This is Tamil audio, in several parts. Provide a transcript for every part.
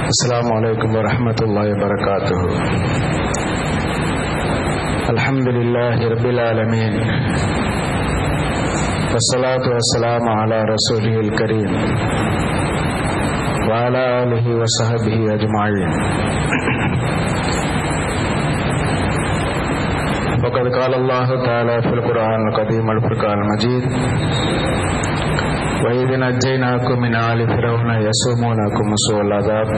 السلام عليكم ورحمة الله وبركاته الحمد لله رب العالمين والصلاة والسلام على رسوله الكريم وعلى آله وصحبه أجمعين وقد قال الله تعالى في القرآن القديم الفرقان المجيد وإذ نجيناكم من آل فرعون يسومونكم سوء العذاب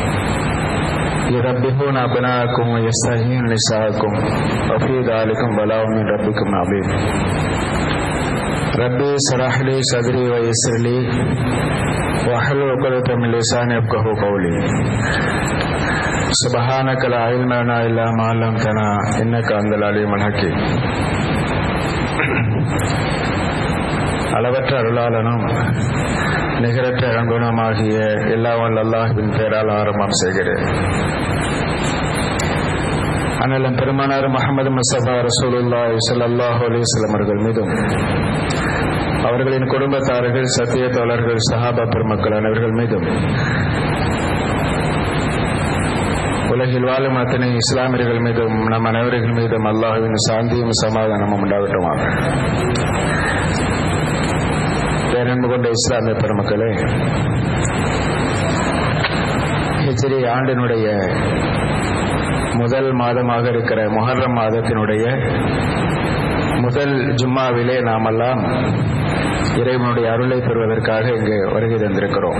يذبحون أبناءكم ويستحيون نساءكم وفي ذلكم بلاء من ربكم عظيم ربي اشرح لي صدري ويسر لي واحلل عقدة من لساني يفقهوا قولي سبحانك لا علم لنا إلا ما علمتنا إنك أنت العليم الحكيم அளவற்ற அருளாளனும் நிகரற்ற இளங்குணமாகிய எல்லா வல்ல அல்லாஹ்வின் பெயரால் ஆரம்பம் செய்கிறேன் அண்ணலம் பெருமானார் முகமது முஸ்தபா ரசூலுல்லாஹி ஸல்லல்லாஹு அலைஹி வஸல்லம் அவர்கள் மீதும் அவர்களின் குடும்பத்தார்கள் சத்திய தோழர்கள் சஹாபா பெருமக்கள் அனைவர்கள் மீதும் உலகில் வாழும் அத்தனை இஸ்லாமியர்கள் மீதும் நம் அனைவர்கள் மீதும் அல்லாஹுவின் சாந்தியும் சமாதானமும் உண்டாகட்டுமாக பேரன்பு கொண்ட இஸ்லாமிய பெருமக்களே ஹிஜ்ரி ஆண்டினுடைய முதல் மாதமாக இருக்கிற மொஹர்ரம் மாதத்தினுடைய முதல் ஜும்மாவிலே நாமெல்லாம் இறைவனுடைய அருளை பெறுவதற்காக இங்கு வருகை தந்திருக்கிறோம்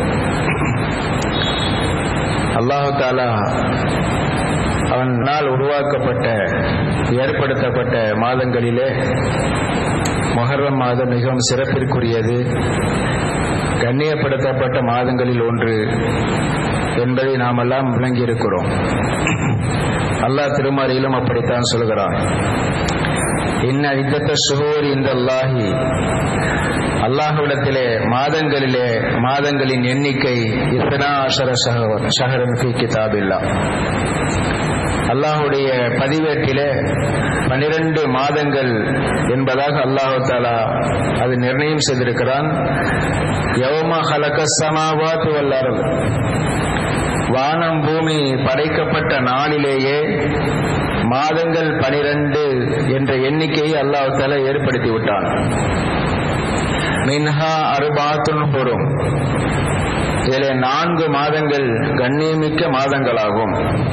அல்லாஹு தாலா அவனால் உருவாக்கப்பட்ட ஏற்படுத்தப்பட்ட மாதங்களிலே மொஹர்ரம் மாதம் மிகவும் சிறப்பிற்குரியது கண்ணியப்படுத்தப்பட்ட மாதங்களில் ஒன்று என்பதை நாம் எல்லாம் விளங்கியிருக்கிறோம் அல்லாஹ் திருமறையிலும் அப்படித்தான் சொல்கிறான் இன்ன இத்தத்த சுகோர் இந்த அல்லாஹி அல்லாஹுவிடத்திலே மாதங்களிலே மாதங்களின் எண்ணிக்கை இத்தனா அஷர ஷஹரன் ஃபி கிதாபில்லா அல்லாஹுடைய பதிவேட்டிலே பனிரெண்டு மாதங்கள் என்பதாக அல்லாஹு தாலா அது நிர்ணயம் செய்திருக்கிறான் யவமா ஹலக சமாவாத்து வல்லாரல் வானம் பூமி படைக்கப்பட்ட நாளிலேயே மாதங்கள் பனிரெண்டு என்ற எண்ணிக்கையை அல்லாஹு தாலா ஏற்படுத்தி விட்டான் மின்ஹா அருபாத்துன் பொறும் இதிலே நான்கு மாதங்கள் கண்ணியமிக்க மாதங்களாகும்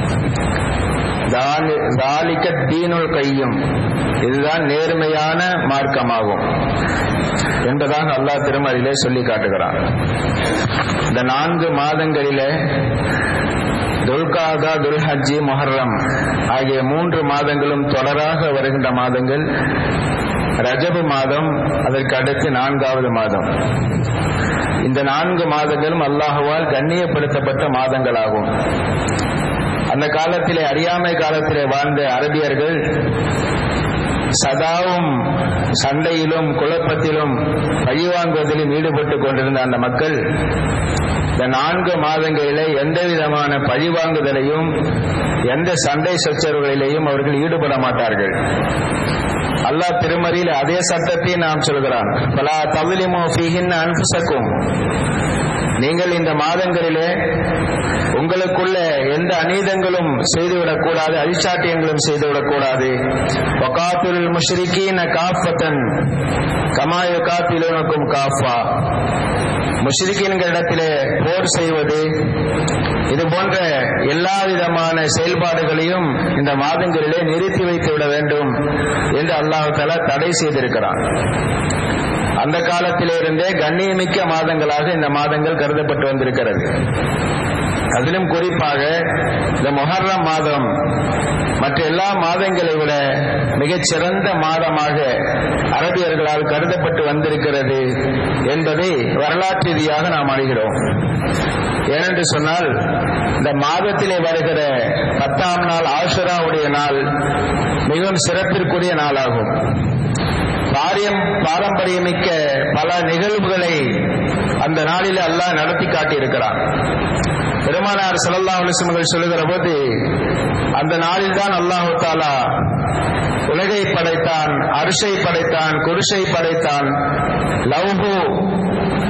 தாலிக்க தீனுள் கையும் இதுதான் நேர்மையான மார்க்கமாகும் என்பதாக அல்லாஹ் திருமதியிலே சொல்லி காட்டுகிறான் இந்த நான்கு மாதங்களிலே துல்காதா துல்ஹஜ்ஜி மொஹர்ரம் ஆகிய மூன்று மாதங்களும் தொடராக வருகின்ற மாதங்கள் ரஜபு மாதம் அதற்கு அடுத்து நான்காவது மாதம் இந்த நான்கு மாதங்களும் அல்லாஹுவால் கண்ணியப்படுத்தப்பட்ட மாதங்களாகும் அந்த காலத்திலே அறியாமை காலத்திலே வாழ்ந்த அரபியர்கள் சதாவும் சண்டையிலும் குழப்பத்திலும் பழிவாங்குவதிலும் ஈடுபட்டு கொண்டிருந்த அந்த மக்கள் இந்த நான்கு மாதங்களிலே எந்த விதமான பழிவாங்குதலையும் எந்த சண்டை சச்சரவுகளிலேயும் அவர்கள் ஈடுபட மாட்டார்கள் அல்லாஹ் திருமறையில் அதே சட்டத்தை நாம் சொல்கிறான் பலா தவிலிமோ ஃபீஹின் அன்புசக்கும் நீங்கள் இந்த மாதங்களிலே உங்களுக்குள்ள எந்த அநீதங்களும் செய்துவிடக்கூடாது அழிச்சாட்டியங்களும் செய்துவிடக்கூடாது வகாத்துல் முஷ்ரிகீன காஃபத்தன் கமாயு காத்திலுனக்கும் காஃபா முஷ்ரிகின்களிடத்திலே போர் செய்வது இது போன்ற எல்லா விதமான செயல்பாடுகளையும் இந்த மாதங்களிலே நிறுத்தி வைத்து விட வேண்டும் என்று அல்லாஹு தலா தடை செய்திருக்கிறான் அந்த காலத்திலிருந்தே கண்ணியமிக்க மாதங்களாக இந்த மாதங்கள் கருதப்பட்டு வந்திருக்கிறது அதிலும் குறிப்பாக இந்த மொஹர்ரம் மாதம் மற்ற எல்லா மாதங்களை விட மிகச் சிறந்த மாதமாக அரபியர்களால் கருதப்பட்டு வந்திருக்கிறது என்பதை வரலாற்று ரீதியாக நாம் அறிகிறோம் ஏனென்று சொன்னால் இந்த மாதத்திலே வருகிற பத்தாம் நாள் ஆசுராவுடைய நாள் மிகவும் சிறப்பிற்குரிய நாளாகும் பாரியம் பாரம்பரியமிக்க பல நிகழ்வுகளை அந்த நாளில் அல்லாஹ் நடத்தி காட்டியிருக்கிறான் பெருமானார் சல்லா அலிஸ்மர்கள் சொல்லுகிற போது அந்த நாளில் தான் அல்லாஹு தாலா உலகை படைத்தான் அரிசை படைத்தான் குருசை படைத்தான் லவ்ஹு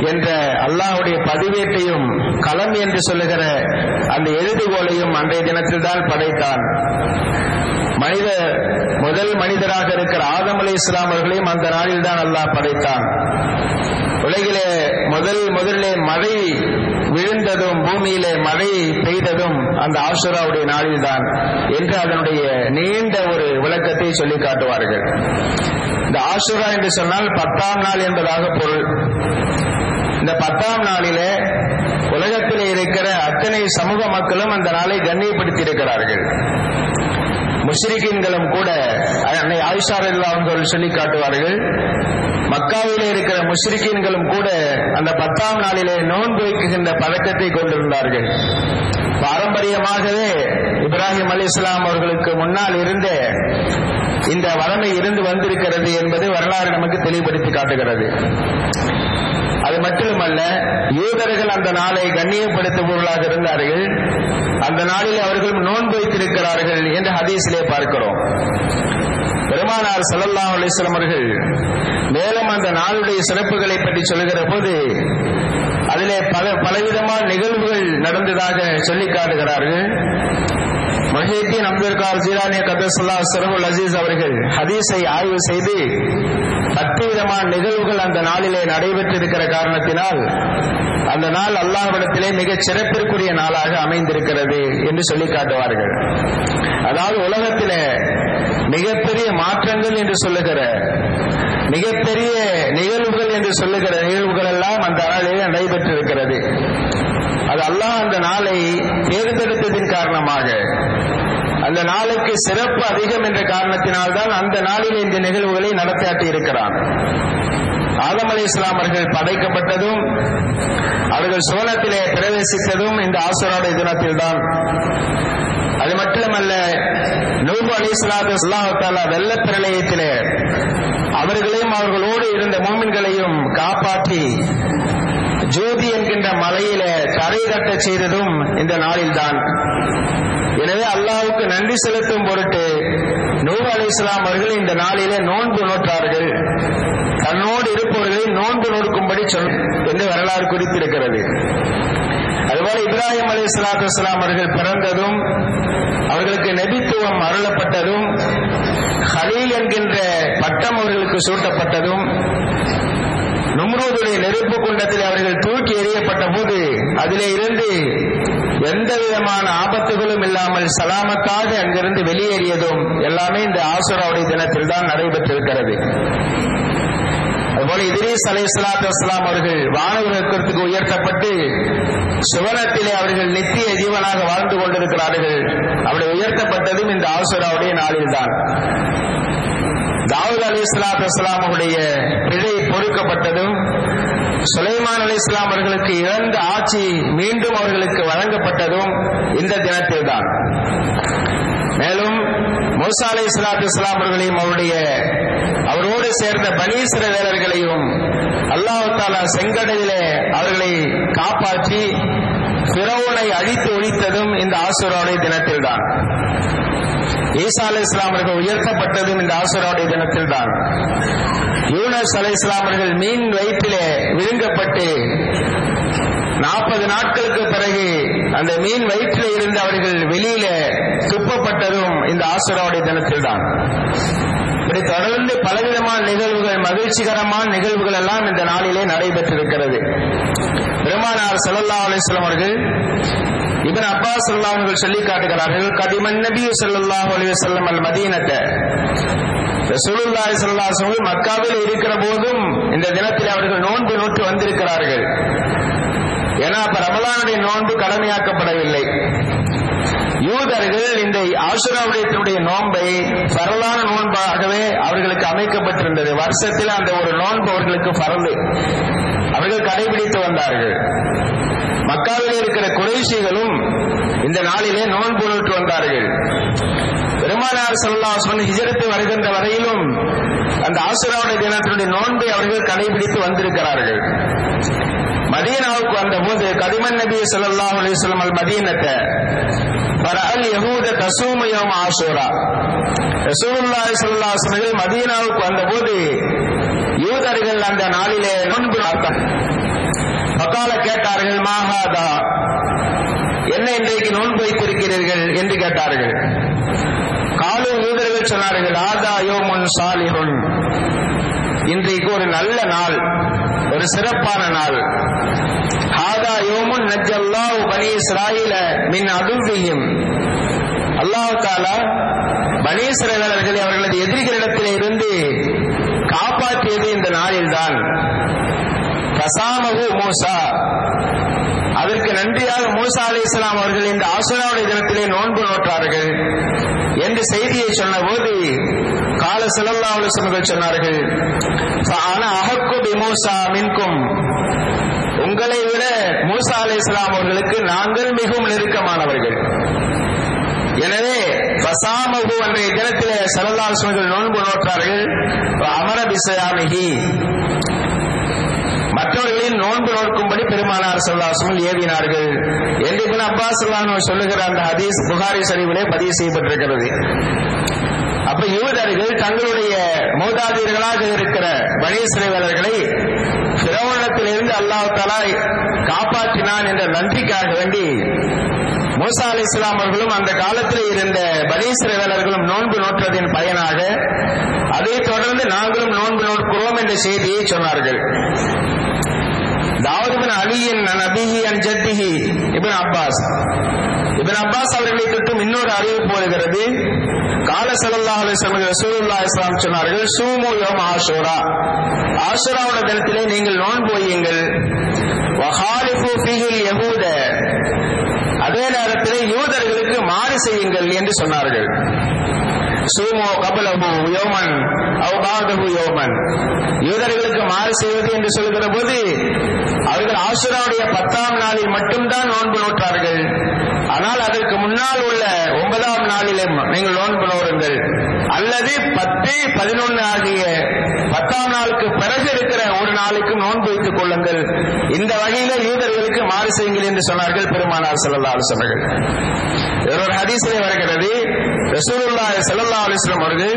என்ற அல்லாஹுடைய பதிவேட்டையும் களம் என்று சொல்லுகிற அந்த எழுதுகோலையும் அன்றைய தினத்தில் தான் படைத்தான் மனித முதல் மனிதராக இருக்கிற ஆதம் அலி இஸ்லாம் அவர்களையும் அந்த நாளில் தான் அல்லாஹ் படைத்தான் உலகிலே முதல் முதலிலே மழை விழுந்ததும் பூமியிலே மழை பெய்ததும் அந்த ஆசுராவுடைய நாளில்தான் என்று அதனுடைய நீண்ட ஒரு விளக்கத்தை சொல்லி காட்டுவார்கள் இந்த ஆசுரா என்று சொன்னால் பத்தாம் நாள் என்பதாக பொருள் இந்த பத்தாம் நாளிலே உலகத்திலே இருக்கிற அத்தனை சமூக மக்களும் அந்த நாளை கண்ணியப்படுத்தி இருக்கிறார்கள் முஷ்ரிகின்களும் கூட அன்னை ஆயிஷார் அவர்கள் சொல்லி காட்டுவார்கள் மக்காவிலே இருக்கிற முஷ்ரிகின்களும் கூட அந்த பத்தாம் நாளிலே நோன்பு வைக்குகின்ற பழக்கத்தை கொண்டிருந்தார்கள் பாரம்பரியமாகவே இப்ராஹிம் அலி இஸ்லாம் அவர்களுக்கு முன்னால் இருந்த இந்த வளமை இருந்து வந்திருக்கிறது என்பது வரலாறு நமக்கு தெளிவுபடுத்தி காட்டுகிறது அது மட்டுமல்ல யூதர்கள் அந்த நாளை கண்ணியப்படுத்துபவர்களாக இருந்தார்கள் அந்த நாளில் அவர்கள் நோன்பு வைத்திருக்கிறார்கள் என்று ஹதீஸிலே பார்க்கிறோம் பெருமானார் சல்லல்லா அலிஸ்லாம் அவர்கள் மேலும் அந்த நாளுடைய சிறப்புகளை பற்றி சொல்லுகிற போது அதிலே பல பலவிதமான நிகழ்வுகள் நடந்ததாக சொல்லி காட்டுகிறார்கள் மஹீத்தீன் அப்துல் கார் ஜீரானிய கதசுல்லா சரபுல் அசீஸ் அவர்கள் ஹதீஸை ஆய்வு செய்து பத்து விதமான நிகழ்வுகள் அந்த நாளிலே நடைபெற்றிருக்கிற காரணத்தினால் அந்த நாள் அல்லாஹ்விடத்திலே மிகச் சிறப்பிற்குரிய நாளாக அமைந்திருக்கிறது என்று சொல்லி காட்டுவார்கள் அதாவது உலகத்திலே மிகப்பெரிய மாற்றங்கள் என்று சொல்லுகிற மிகப்பெரிய நிகழ்வுகள் என்று சொல்லுகிற நிகழ்வுகள் எல்லாம் அந்த நாளிலே நடைபெற்றிருக்கிறது அது அல்லாஹ் அந்த நாளை தேர்ந்தெடுத்ததின் காரணமாக அந்த நாளுக்கு சிறப்பு அதிகம் என்ற காரணத்தினால்தான் அந்த நாளில் இந்த நிகழ்வுகளை நடத்தாட்டி இருக்கிறான் ஆதம் அலி இஸ்லாமர்கள் படைக்கப்பட்டதும் அவர்கள் சோனத்திலே பிரவேசித்ததும் இந்த ஆசுராடைய தினத்தில் தான் அது மட்டுமல்ல நூபு அலி இஸ்லாத்து அல்லாஹாலா வெள்ள பிரளயத்திலே அவர்களையும் அவர்களோடு இருந்த மூமின்களையும் காப்பாற்றி ஜோதி என்கின்ற மலையிலே தரை கட்டச் செய்ததும் இந்த நாளில்தான் எனவே அல்லாவுக்கு நன்றி செலுத்தும் பொருட்டு நூறு அலி இஸ்லாம் அவர்கள் இந்த நாளிலே நோன்பு நோற்றார்கள் தன்னோடு இருப்பவர்களை நோன்பு நோக்கும்படி சொல் என்று வரலாறு குறித்திருக்கிறது அதுபோல இப்ராஹிம் அலி இஸ்லாத்து இஸ்லாம் அவர்கள் பிறந்ததும் அவர்களுக்கு நெபித்துவம் அருளப்பட்டதும் ஹலீல் என்கின்ற பட்டம் அவர்களுக்கு சூட்டப்பட்டதும் நும்ரூதுடைய நெருப்பு குண்டத்தில் அவர்கள் தூக்கி எறியப்பட்ட போது அதிலே இருந்து எந்த விதமான ஆபத்துகளும் இல்லாமல் சலாமத்தாக அங்கிருந்து வெளியேறியதும் எல்லாமே இந்த ஆசுராவுடைய தினத்தில் தான் நடைபெற்றிருக்கிறது அதுபோல இதிரீஸ் அலை சலாத்து வஸ்லாம் அவர்கள் வானவர்களுக்கு உயர்த்தப்பட்டு சுவனத்திலே அவர்கள் நித்திய ஜீவனாக வாழ்ந்து கொண்டிருக்கிறார்கள் அப்படி உயர்த்தப்பட்டதும் இந்த ஆசுராவுடைய நாளில்தான் தாவூத் அலி இஸ்லாத்து இஸ்லாமுடைய பிழை பொறுக்கப்பட்டதும் சுலைமான் அலி இஸ்லாம் அவர்களுக்கு இழந்த ஆட்சி மீண்டும் அவர்களுக்கு வழங்கப்பட்டதும் இந்த தினத்தில் தான் மேலும் மூசா அலி இஸ்லாத்து இஸ்லாம் அவர்களையும் அவருடைய அவரோடு சேர்ந்த பனீஸ்வர வீரர்களையும் அல்லாஹு தாலா செங்கடலிலே அவர்களை காப்பாற்றி பிறவுனை அழித்து ஒழித்ததும் இந்த ஆசுராவுடைய தினத்தில் தான் ஈசா அலி இஸ்லாமர்கள் உயர்த்தப்பட்டதும் இந்த ஆசுராவுடைய தினத்தில் தான் யூனஸ் அலை இஸ்லாமர்கள் மீன் வயிற்றிலே விழுங்கப்பட்டு நாற்பது நாட்களுக்கு பிறகு அந்த மீன் வயிற்றிலே இருந்து அவர்கள் வெளியில துப்பப்பட்டதும் இந்த ஆசுராவுடைய தினத்தில் தான் இப்படி தொடர்ந்து பலவிதமான நிகழ்வுகள் மகிழ்ச்சிகரமான நிகழ்வுகள் எல்லாம் இந்த நாளிலே நடைபெற்றிருக்கிறது பெருமானார் சல்லல்லா அலிஸ்லாம் அவர்கள் இவன் அப்பா சொல்லா அவர்கள் சொல்லி காட்டுகிறார்கள் கதிமன் நபி சொல்லாஹ் அலிவசல்லம் அல் மதீனத்தை ரசூலுல்லாஹி ஸல்லல்லாஹு அலைஹி வஸல்லம் மக்காவில் இருக்கிற போதும் இந்த தினத்தில் அவர்கள் நோன்பு நோட்டு வந்திருக்கிறார்கள் ஏன்னா அப்ப ரமலானுடைய நோன்பு கடமையாக்கப்படவில்லை யூதர்கள் இந்த ஆசுராவுடைய நோன்பை பரலான நோன்பாகவே அவர்களுக்கு அமைக்கப்பட்டிருந்தது வருஷத்தில் அந்த ஒரு நோன்பு அவர்களுக்கு பரந்து அவர்கள் கடைபிடித்து வந்தார்கள் மக்காவில் இருக்கிற குறைசிகளும் இந்த நாளிலே நோன்பு நோட்டு வந்தார்கள் பெருமானார் செல்லாசன் ஹிஜரத்து வருகின்ற வரையிலும் அந்த ஆசுராவுடைய தினத்தினுடைய நோன்பை அவர்கள் கடைபிடித்து வந்திருக்கிறார்கள் மதீனாவுக்கு வந்தபோது கதிமன் நபி ஸல்லல்லாஹு அலைஹி வஸல்லம் அல் மதீனத்தை பரஅல் யஹூத தசூம யௌம் ஆஷூரா ரசூலுல்லாஹி ஸல்லல்லாஹு அலைஹி வஸல்லம் மதீனாவுக்கு வந்தபோது யூதர்கள் அந்த நாளிலே நோன்பு நாட்டார்கள் பக்கால கேட்டார்கள் மாஹாதா என்ன இன்றைக்கு நோன்பு வைத்திருக்கிறீர்கள் என்று கேட்டார்கள் காலு யூதர்கள் சொன்னார்கள் ஆதா யோமுன் சாலிஹுன் இன்றைக்கு ஒரு நல்ல நாள் ஒரு சிறப்பான நாள் ஹாதா யோமுன் நஜ்ஜல்லாஹு பனி இஸ்ராயில மின் அதுவியும் அல்லாஹ் தாலா பனி இஸ்ரவேலர்களை அவர்களது எதிரிகளிடத்திலே இருந்து காப்பாற்றியது இந்த நாளில்தான் கசாமகு மூசா அதற்கு நன்றியாக மூசா அலி இஸ்லாம் அவர்கள் இந்த ஆசுராவுடைய தினத்திலே நோன்பு நோற்றார்கள் என்று செய்தியை சொன்னபோது கால செலல்லா அலுவலர்கள் சொன்னார்கள் ஆனா அகக்கு பி மூசா மின்கும் உங்களை விட மூசா அலி இஸ்லாம் அவர்களுக்கு நாங்கள் மிகவும் நெருக்கமானவர்கள் எனவே பசாமகு அன்றைய தினத்திலே சலல்லாசுவர்கள் நோன்பு நோற்றார்கள் அமர பிசயாமிகி மற்றவர்களின் நோன்பு நோக்கும்படி பெருமானார் சொல்லாசமல் ஏவினார்கள் என்று இபின் அப்பாஸ் சொல்லானோ சொல்லுகிற அந்த ஹதீஸ் புகாரி சரிவிலே பதிவு செய்யப்பட்டிருக்கிறது அப்ப யூதர்கள் தங்களுடைய மூதாதையர்களாக இருக்கிற பனீஸ்வரர்களை பிரவணத்திலிருந்து அல்லாஹ் தலா காப்பாற்றினான் என்ற நன்றிக்காக வேண்டி மூசா அலி இஸ்லாம் அவர்களும் அந்த காலத்தில் இருந்த பனீஸ்வரர்களும் நோன்பு நோற்றதின் பயனாக அதைத் தொடர்ந்து நாங்களும் நோன்பு நோக்கிறோம் என்ற செய்தியை சொன்னார்கள் தாவூத் பின் அலியின் நபிஹி அன் ஜத்திஹி இபின் அப்பாஸ் இபின் அப்பாஸ் அவர்களை தொட்டும் இன்னொரு அறிவிப்பு வருகிறது கால சல்லல்லாஹு அலைஹி வஸல்லம் ரசூலுல்லாஹி இஸ்லாம் சொன்னார்கள் சூமு யௌம் ஆஷூரா ஆஷூராவோட தினத்திலே நீங்கள் நோன்பு வையுங்கள் வஹாலிஃபு ஃபீஹில் யஹூத அதே நேரத்திலே யூதர்களுக்கு மாறு செய்யுங்கள் என்று சொன்னார்கள் சூமோ கபலபு யோமன் அவுபாதபு யோமன் யூதர்களுக்கு மாறு செய்வது என்று சொல்கிற போது அவர்கள் ஆசுராவுடைய பத்தாம் நாளில் மட்டும்தான் நோன்பு நோற்றார்கள் ஆனால் அதற்கு முன்னால் உள்ள ஒன்பதாம் நாளிலே நீங்கள் நோன்பு நோருங்கள் அல்லது பத்து பதினொன்று ஆகிய பத்தாம் நாளுக்கு பிறகு இருக்கிற ஒரு நாளுக்கும் நோன்பு வைத்துக் கொள்ளுங்கள் இந்த வகையில யூதர்களுக்கு மாறு செய்யுங்கள் என்று சொன்னார்கள் பெருமானார் செல்லல்லா சொன்னார்கள் ஒரு ஹதீசிலே வருகிறது ரசூலுல்லா செல்லல்லா அலிஸ்லாம் அவர்கள்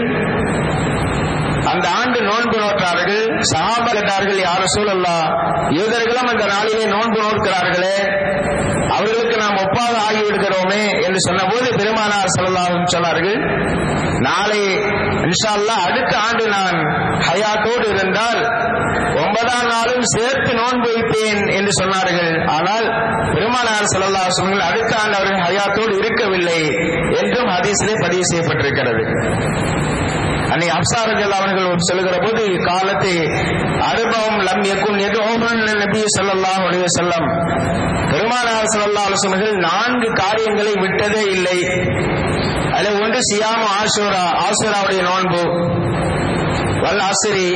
அந்த ஆண்டு நோன்பு நோற்றார்கள் சஹாபா கேட்டார்கள் யார் சூழல்லா யூதர்களும் அந்த நாளிலே நோன்பு நோக்கிறார்களே அவர்களுக்கு நாம் ஒப்பாக ஆகிவிடுகிறோமே என்று சொன்னபோது பெருமானார் சொல்லலாம் சொன்னார்கள் நாளை இன்ஷால்லா அடுத்த ஆண்டு நான் ஹயாத்தோடு இருந்தால் ஒன்பதாம் நாளும் சேர்த்து நோன்பு வைப்பேன் என்று சொன்னார்கள் ஆனால் பெருமானார் சொல்லல்லா சொன்னால் அடுத்த ஆண்டு அவர்கள் ஹயாத்தோடு இருக்கவில்லை என்றும் ஹதீஸிலே பதிவு செய்யப்பட்டிருக்கிறது அன்னை அப்சாரஜல் அவர்கள் சொல்லுகிற போது காலத்தை அனுபவம் லம் எக்கும் எதுவும் நபி சொல்லலாம் உடைய செல்லம் பெருமானார் சொல்லல்லா ஆலோசனைகள் நான்கு காரியங்களை விட்டதே இல்லை அதில் ஒன்று சியாம ஆசூரா ஆசூராவுடைய நோன்பு வல் அசிரி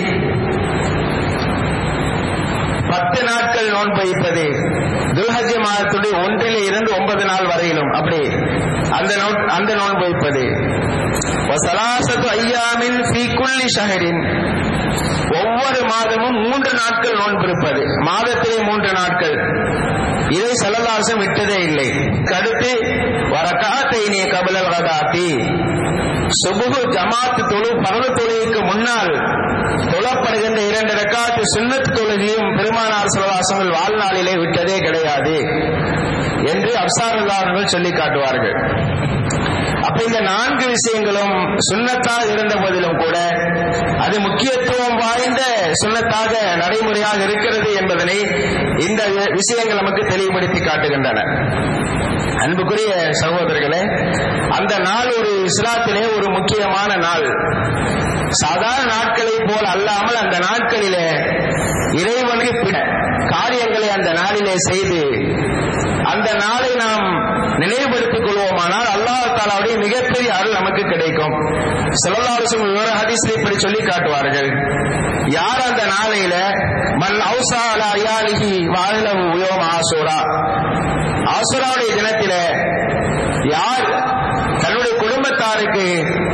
பத்து நாட்கள் நோன்பு வைப்பது துல்ஹஜ் மாதத்துடைய ஒன்றிலே இருந்து ஒன்பது நாள் வரையிலும் அப்படி அந்த அந்த நோன்பு வைப்பது வசலாசத்து ஐயாமின் ஃபீ குல்லி ஷஹரின் ஒவ்வொரு மாதமும் மூன்று நாட்கள் நோன்பு இருப்பது மாதத்திலே மூன்று நாட்கள் இதை செல்லலாசம் விட்டதே இல்லை கடுத்து வரக்காத்தை நீ கபிலல் வதாத்தி சுபுகு ஜமாத்து தொழு பரவ தொழுகைக்கு முன்னால் தொழப்படுகின்ற இரண்டு ரக்காத்து சுண்ணத்து தொழுகையும் பெருமானார் சிவவாசங்கள் வாழ்நாளிலே விட்டதே கிடையாது என்று அப்சாரல்லார்கள் சொல்லி காட்டுவார்கள் அப்ப இந்த நான்கு விஷயங்களும் சுண்ணத்தாக இருந்த போதிலும் கூட அது முக்கியத்துவம் வாய்ந்த சுண்ணத்தாக நடைமுறையாக இருக்கிறது என்பதனை இந்த விஷயங்கள் நமக்கு தெளிவுபடுத்தி காட்டுகின்றன அன்புக்குரிய சகோதரர்களே அந்த நாள் ஒரு இஸ்லாத்திலே ஒரு முக்கியமான நாள் சாதாரண நாட்களை போல் அல்லாமல் அந்த நாட்களிலே இறைவனுக்கு காரியங்களை அந்த நாளிலே செய்து அந்த நாளை நாம் நினைவுபடுத்திக் கொள்வோமானால் அல்லாஹ் தாலாவுடைய மிகப்பெரிய அருள் நமக்கு கிடைக்கும் செல்லல்லாசம் விவர ஹதீஸ்ல இப்படி சொல்லி காட்டுவார்கள் யார் அந்த நாளையில மன் அவுசா அலா அயாலிஹி வாழ்லவு உயோம் ஆசூரா ஆசுராவுடைய தினத்தில யார் தன்னுடைய குடும்பத்தாருக்கு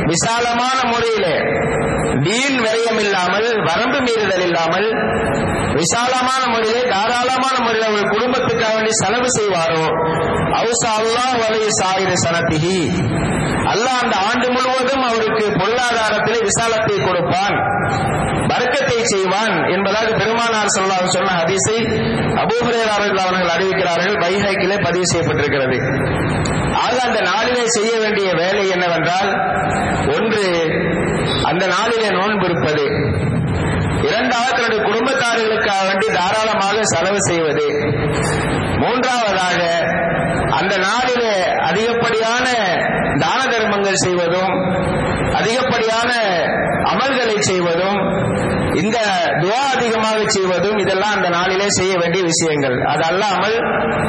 விசாலமான முறையிலே வீண் விரயம் இல்லாமல் வரம்பு மீறுதல் இல்லாமல் விசாலமான முறையிலே தாராளமான முறையில் அவர் குடும்பத்துக்காக வேண்டி செலவு செய்வாரோ அவுசா அல்லாஹ் வலைய சாயிர சனத்திகி அல்லாஹ் அந்த ஆண்டு முழுவதும் அவருக்கு பொருளாதாரத்திலே விசாலத்தை கொடுப்பான் வர்க்கத்தை செய்வான் என்பதாக பெருமானார் சொல்லாஹ் சொன்ன ஹதீஸை அபூஹரேரார்கள் அவர்கள் அறிவிக்கிறார்கள் பைஹைக்கிலே பதிவு செய்யப்பட்டிருக்கிறது ஆக அந்த நாளிலே செய்ய வேண்டிய வேலை என்னவென்றால் ஒன்று அந்த நாளிலே நோன்பு இருப்பது இரண்டாவது தன்னுடைய குடும்பத்தார்களுக்காக வேண்டி தாராளமாக செலவு செய்வது மூன்றாவதாக அந்த நாளிலே அதிகப்படியான தான தர்மங்கள் செய்வதும் அதிகப்படியான அமல்களை செய்வதும் இந்த துவா அதிகமாக செய்வதும் இதெல்லாம் அந்த நாளிலே செய்ய வேண்டிய விஷயங்கள் அது அல்லாமல்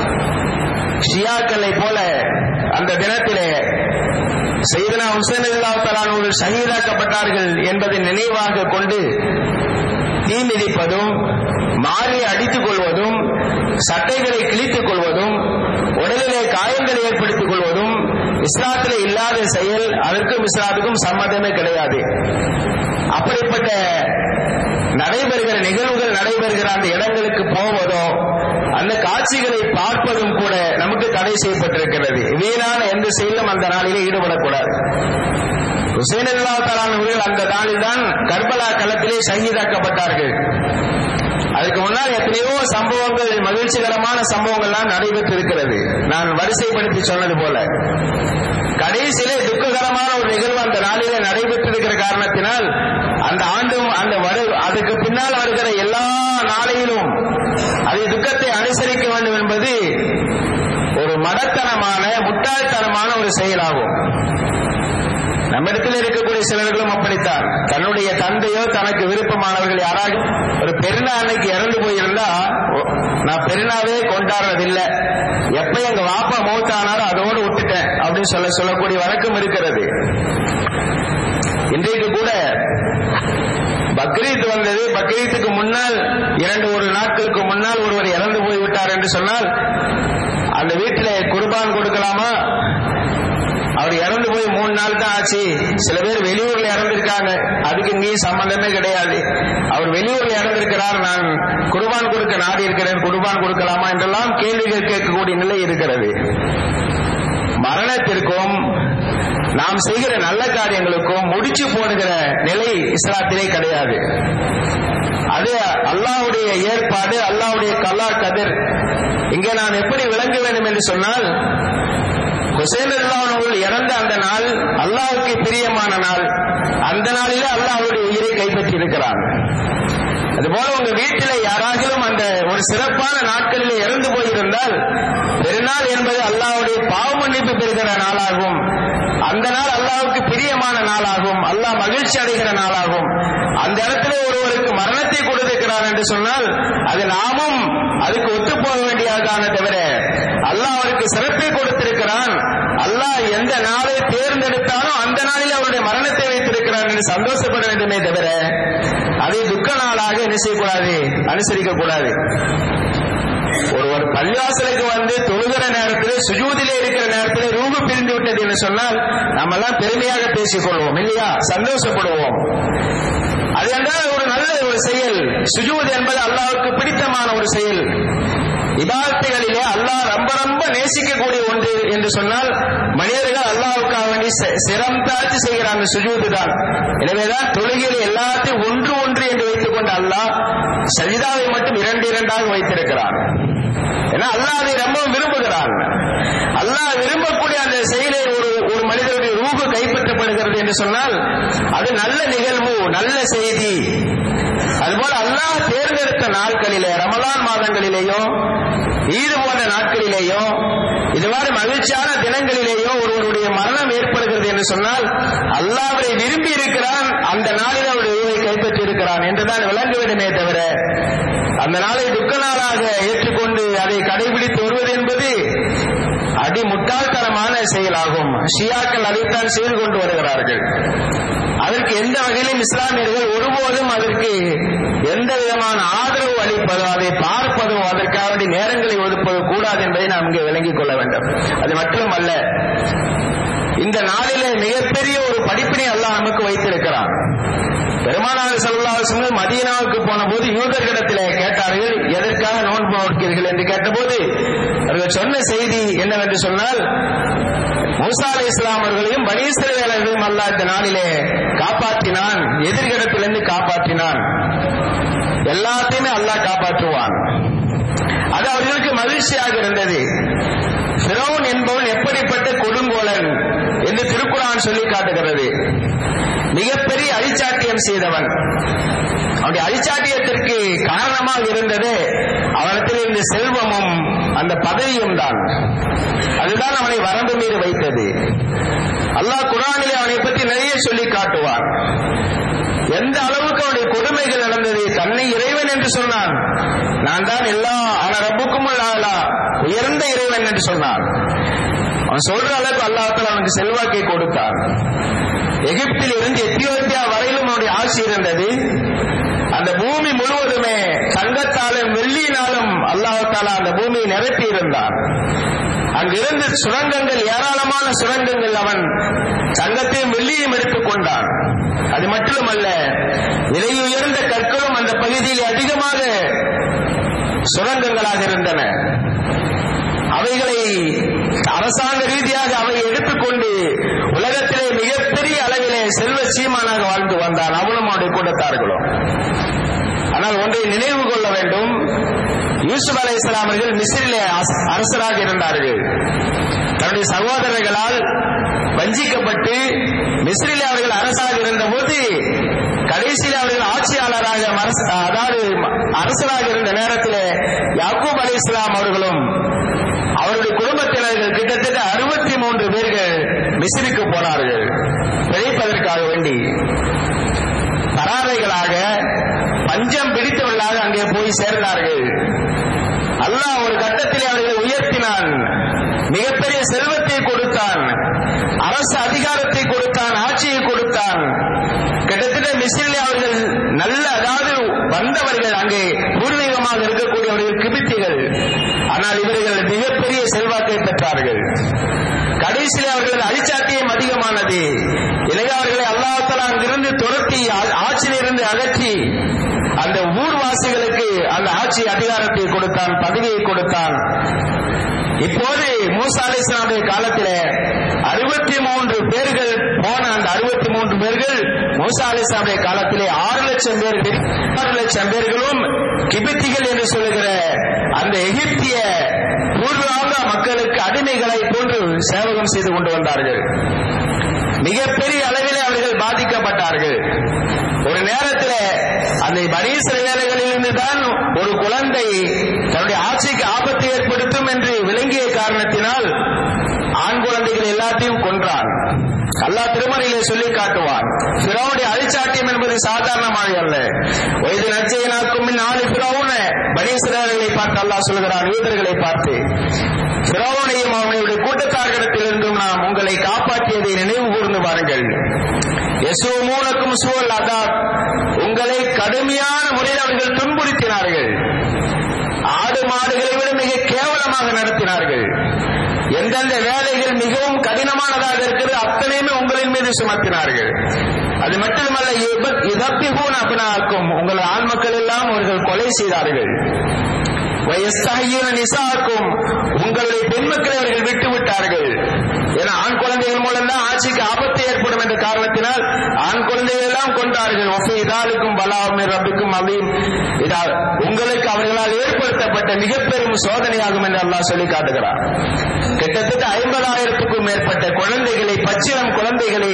ஷியாக்களை போல அந்த தினத்திலே செய்தனா ஹுசைன் அல்லா தலானூர் ஷஹீதாக்கப்பட்டார்கள் என்பதை நினைவாக கொண்டு தீ மிதிப்பதும் மாறி அடித்துக் கொள்வதும் சட்டைகளை கிழித்துக் கொள்வதும் உடலிலே காயங்களை ஏற்படுத்திக் கொள்வதும் இஸ்லாத்திலே இல்லாத செயல் அதற்கும் இஸ்லாத்துக்கும் சம்மதமே கிடையாது அப்படிப்பட்ட நடைபெறுகிற நிகழ்வுகள் நடைபெறுகிற அந்த இடங்களுக்கு போவதோ அந்த காட்சிகளை பார்ப்பதும் கூட நமக்கு தடை செய்யப்பட்டிருக்கிறது வீணான எந்த செயலும் அந்த நாளிலே ஈடுபடக்கூடாது ஹுசைன் அல்லா தலானவர்கள் அந்த நாளில் தான் கர்பலா களத்திலே சங்கீதாக்கப்பட்டார்கள் அதுக்கு முன்னால் எத்தனையோ சம்பவங்கள் மகிழ்ச்சிகரமான சம்பவங்கள்லாம் நடைபெற்று இருக்கிறது நான் வரிசைப்படுத்தி சொன்னது போல கடைசியிலே துக்ககரமான ஒரு நிகழ்வு அந்த நாளிலே நடைபெற்றிருக்கிற காரணத்தினால் அந்த ஆண்டும் அந்த வரு அதுக்கு பின்னால் வருகிற எல்லா நாளையிலும் அதை துக்கத்தை அனுசரிக்க வேண்டும் என்பது ஒரு மடத்தனமான முட்டாள்தனமான ஒரு செயலாகும் நம்மிடத்தில் இருக்கக்கூடிய சிலர்களும் அப்படித்தான் தன்னுடைய தந்தையோ தனக்கு விருப்பமானவர்கள் யாராவது ஒரு பெருநா அன்னைக்கு இறந்து போயிருந்தா நான் பெருநாவே கொண்டாடுறதில்லை எப்ப எங்க வாப்பா மூத்தானாரோ அதோடு விட்டுட்டேன் அப்படின்னு சொல்ல சொல்லக்கூடிய வழக்கம் இருக்கிறது இன்றைக்கு கூட பக்ரீத் வந்தது பக்ரீத்துக்கு முன்னால் இரண்டு ஒரு நாட்களுக்கு முன்னால் ஒருவர் இறந்து போய்விட்டார் என்று சொன்னால் அந்த வீட்டில் குர்பான் கொடுக்கலாமா அவர் இறந்து போய் மூணு நாள் தான் ஆச்சு சில பேர் வெளியூர்ல இறந்திருக்காங்க அதுக்கு இங்கேயும் சம்பந்தமே கிடையாது அவர் வெளியூர்ல இறந்திருக்கிறார் நான் குர்பான் கொடுக்க நாடி இருக்கிறேன் குர்பான் கொடுக்கலாமா என்றெல்லாம் கேள்விகள் கேட்கக்கூடிய நிலை இருக்கிறது மரணத்திற்கும் நாம் செய்கிற நல்ல காரியங்களுக்கும் முடிச்சு போடுகிற நிலை இஸ்லாத்திலே கிடையாது அது அல்லாவுடைய ஏற்பாடு அல்லாவுடைய கல்லா கதிர் இங்கே நாம் எப்படி விளங்க வேண்டும் என்று சொன்னால் ஹுசேன் அல்லாஹர்கள் இறந்த அந்த நாள் அல்லாவுக்கு பிரியமான நாள் அந்த நாளிலே அல்லாஹ் அவருடைய உயிரை கைப்பற்றி இருக்கிறான் அதுபோல உங்க வீட்டில யாராகிலும் அந்த ஒரு சிறப்பான நாட்களில் இறந்து போயிருந்தால் பெருநாள் என்பது அல்லாவுடைய பாவ மன்னிப்பு பெறுகிற நாளாகும் அந்த நாள் அல்லாவுக்கு பிரியமான நாளாகும் அல்லாஹ் மகிழ்ச்சி அடைகிற நாளாகும் அந்த இடத்துல ஒருவருக்கு மரணத்தை கொடுத்திருக்கிறார் என்று சொன்னால் அது நாமும் அதுக்கு ஒத்து போக வேண்டியதான தவிர அல்லாஹ் அவருக்கு சிறப்பை கொடுத்திருக்கிறான் அல்லாஹ் எந்த நாளை தேர்ந்தெடுத்தானோ அந்த நாளில் அவருடைய மரணத்தை வைத்திருக்கிறார் என்று சந்தோஷப்பட வேண்டுமே தவிர அதை துக்க நாளாக என்ன செய்யக்கூடாது அனுசரிக்க கூடாது ஒருவர் பள்ளிவாசலுக்கு வந்து தொழுகிற நேரத்தில் சுஜூதிலே இருக்கிற நேரத்தில் ரூபு பிரிந்து விட்டது என்று சொன்னால் நம்ம எல்லாம் பெருமையாக பேசிக்கொள்வோம் இல்லையா சந்தோஷப்படுவோம் அது என்றால் ஒரு நல்ல ஒரு செயல் சுஜூத் என்பது அல்லாவுக்கு பிடித்தமான ஒரு செயல் இபாதத்துகளிலே அல்லாஹ் ரொம்ப ரொம்ப நேசிக்கக்கூடிய ஒன்று என்று சொன்னால் மனிதர்கள் அல்லாவுக்காக வேண்டி சிரம் தாழ்த்தி செய்கிற அந்த சுஜூது தான் எனவேதான் தொழுகையில் எல்லாத்தையும் ஒன்று ஒன்று என்று வைத்துக் கொண்ட அல்லாஹ் சஜிதாவை மட்டும் இரண்டு இரண்டாக வைத்திருக்கிறான் ஏன்னா அல்லாஹ் அதை ரொம்ப விரும்புகிறான் அல்லாஹ் விரும்பக்கூடிய அந்த செயலை ஒரு ஒரு மனிதனுடைய ரூபு கைப்பற்றப்படுகிறது என்று சொன்னால் அது நல்ல நிகழ்வு நல்ல செய்தி அதுபோல அல்லாஹ் தேர்ந்தெடுத்த நாட்களிலே ரமலான் மாதங்களிலேயோ ஈது போன்ற நாட்களிலேயோ இது மாதிரி மகிழ்ச்சியான தினங்களிலேயோ ஒருவருடைய மரணம் ஏற்படுகிறது என்று சொன்னால் அல்லாஹ் அவரை விரும்பி இருக்கிறான் அந்த நாளில் அவருடைய உயிரை கைப்பற்றி இருக்கிறான் என்றுதான் விளங்க வேண்டுமே தவிர அந்த நாளை துக்க நாளாக ஏற்றுக்கொண்டு அதை கடைபிடித்து வருவது என்பது அடி முட்டாள்தனமான செயலாகும் ஷியாக்கள் அதைத்தான் செய்து கொண்டு வருகிறார்கள் அதற்கு எந்த வகையிலும் இஸ்லாமியர்கள் ஒருபோதும் அதற்கு எந்த விதமான ஆதரவு அளிப்பதோ அதை பார்ப்பதோ அதற்காக வேண்டிய நேரங்களை ஒதுப்பதோ கூடாது என்பதை நாம் இங்கே விளங்கிக் கொள்ள வேண்டும் அது மட்டுமல்ல இந்த நாளிலே மிகப்பெரிய ஒரு படிப்பினை மதீனாவுக்கு போன போது யூதர்களிடத்தில் கேட்டார்கள் எதற்காக நோன்பு நோக்கிறீர்கள் என்று கேட்டபோது அவர்கள் சொன்ன செய்தி என்னவென்று சொன்னால் மூசா அலி இஸ்லாம் அவர்களையும் பனீஸ்வரர்களையும் அல்லா இந்த நாளிலே காப்பாற்றினான் எதிர்கிடத்திலிருந்து காப்பாற்றினான் எல்லாத்தையுமே அல்லாஹ் காப்பாற்றுவான் அது அவர்களுக்கு மகிழ்ச்சியாக இருந்தது பிரவுன் என்பவன் எப்படிப்பட்ட கொடுங்கோலன் என்று திருக்குறான் சொல்லி காட்டுகிறது மிகப்பெரிய அழிச்சாட்டியம் செய்தவன் அவனுடைய அழிச்சாட்டியத்திற்கு காரணமாக இருந்தது அவனத்தில் இருந்த செல்வமும் அந்த பதவியும் தான் அதுதான் அவனை வரம்பு மீறி வைத்தது அல்லாஹ் குரானிலே அவனை பற்றி நிறைய சொல்லி காட்டுவான் எந்த அளவுக்கு அவனுடைய கொடுமைகள் நடந்தது தன்னை இறைவன் என்று சொன்னான் நான் தான் எல்லா ஆன ரப்புக்கும் ஆளா உயர்ந்த இறைவன் என்று சொன்னான் அவன் சொல்ற அளவுக்கு அல்லாஹால அவனுக்கு செல்வாக்கை கொடுத்தான் எகிப்தில் இருந்து எத்தியோப்பியா வரையிலும் அவனுடைய ஆட்சி இருந்தது அந்த பூமி முழுவதுமே தங்கத்தாலும் வெள்ளியினாலும் அல்லாஹால அந்த பூமியை நிரப்பி இருந்தான் அங்கிருந்து சுரங்கங்கள் ஏராளமான சுரங்கங்கள் அவன் தங்கத்தையும் வெள்ளியும் எடுத்துக் கொண்டான் அது மட்டுமல்ல விலை உயர்ந்த கற்களும் அந்த பகுதியில் அதிகமாக சுரங்கங்களாக இருந்தன அவைகளை அரசாங்க ரீதியாக அவை எடுத்துக்கொண்டு உலகத்திலே மிகப்பெரிய அளவிலே செல்வ சீமானாக வாழ்ந்து வந்தான் அவனும் அவனுடைய கூட்டத்தார்களும் ஆனால் ஒன்றை நினைவு கொள்ள வேண்டும் யூசுப் அலை இஸ்லாமர்கள் மிஸ்ரிலே அரசராக இருந்தார்கள் தன்னுடைய சகோதரர்களால் வஞ்சிக்கப்பட்டு மிஸ்ரிலே அவர்கள் அரசாக இருந்த போது கடைசியில் அவர்கள் ஆட்சியாளராக அதாவது அரசராக இருந்த நேரத்தில் யாக்கூப் அலி இஸ்லாம் அவர்களும் அவருடைய குடும்பத்தினர்கள் கிட்டத்தட்ட அறுபத்தி மூன்று பேர்கள் மிஸ்ரிக்கு போனார்கள் பிழைப்பதற்காக வேண்டி பராதைகளாக பஞ்சம் பிடித்தவர்களாக அங்கே போய் சேர்ந்தார்கள் அல்லாஹ் ஒரு கட்டத்தில் அவர்களை உயர்த்தினான் மிகப்பெரிய செல்வத்தை கொடுத்தான் அரசு அதிகாரத்தை கொடுத்தான் ஆட்சியை கொடுத்தான் கிட்டத்தட்ட மிஸ்ரில் அவர்கள் நல்ல அதாவது வந்தவர்கள் அங்கே பூர்வீகமாக இருக்கக்கூடியவர்கள் கிபித்திகள் ஆனால் இவர்கள் மிகப்பெரிய செல்வாக்கை பெற்றார்கள் கடைசியில் அவர்களது அழிச்சாட்டியம் அதிகமானது எனவே அவர்களை அல்லாஹால அங்கிருந்து துரத்தி ஆட்சியிலிருந்து அகற்றி அந்த ஊர்வாசிகளுக்கு அந்த ஆட்சி அதிகாரத்தை கொடுத்தான் பதவியை கொடுத்தான் இப்போது மூசா அலி இஸ்லாமுடைய காலத்தில் அறுபத்தி மூன்று பேர்கள் போன அந்த அறுபத்தி மூன்று பேர்கள் மூசா அலி இஸ்லாமுடைய காலத்திலே ஆறு லட்சம் பேர் ஆறு லட்சம் பேர்களும் கிபித்திகள் என்று சொல்லுகிற அந்த எகிப்திய பூர்வாங்க மக்களுக்கு அடிமைகளை போன்று சேவகம் செய்து கொண்டு வந்தார்கள் மிகப்பெரிய அளவிலே அவர்கள் பாதிக்கப்பட்டார்கள் ஒரு நேரத்தில் அந்த பனீஸ்வர வேலைகளிலிருந்து தான் ஒரு குழந்தை தன்னுடைய ஆட்சிக்கு ஆபத்தை ஏற்படுத்தும் என்று விளங்கிய காரணத்தினால் ஆண் குழந்தைகள் எல்லாத்தையும் கொன்றான் அல்லாஹ் திருமறையிலே சொல்லி காட்டுவான் பிறவுடைய அழிச்சாட்டியம் என்பது சாதாரணமாக அல்ல வயது நச்சையனாக்கும் நாலு பிறவுன பனீஸ்வரர்களை பார்த்து அல்லாஹ் சொல்கிறான் யூதர்களை பார்த்து பிறவனையும் அவனுடைய கூட்டத்தார்களிடத்திலிருந்தும் நாம் உங்களை காப்பாற்றியதை நினைவு கூர்ந்து பாருங்கள் எசோ மூலக்கும் சூழல் அதாப் உங்களை கடுமையான முறையில் அவர்கள் துன்புறுத்தினார்கள் ஆடு மாடுகளை விட மிக கேவலமாக நடத்தினார்கள் எந்தெந்த வேலைகள் மிகவும் கடினமானதாக இருக்கிறது அத்தனையுமே உங்களின் மீது சுமத்தினார்கள் அது மட்டுமல்ல இதப்பிகூன் அப்படின்னாக்கும் உங்கள் ஆண் மக்கள் எல்லாம் அவர்கள் கொலை செய்தார்கள் நிசாக்கும் உங்களுடைய பெண் மக்களை அவர்கள் விட்டு விட்டார்கள் ஏன்னா ஆண் குழந்தைகள் மூலம் தான் ஆட்சிக்கு ஆபத்து ஏற்படும் என்ற காரணத்தினால் ஆண் குழந்தைகள் எல்லாம் கொண்டார்கள் ஒஃபி இதாலுக்கும் பலாவும் ரப்பிக்கும் அவையும் இதால் உங்களுக்கு அவர்களால் ஏற்படுத்தப்பட்ட மிக பெரும் சோதனையாகும் என்று அல்லாஹ் சொல்லி காட்டுகிறார் கிட்டத்தட்ட ஐம்பதாயிரத்துக்கும் மேற்பட்ட குழந்தைகளை பச்சிளம் குழந்தைகளை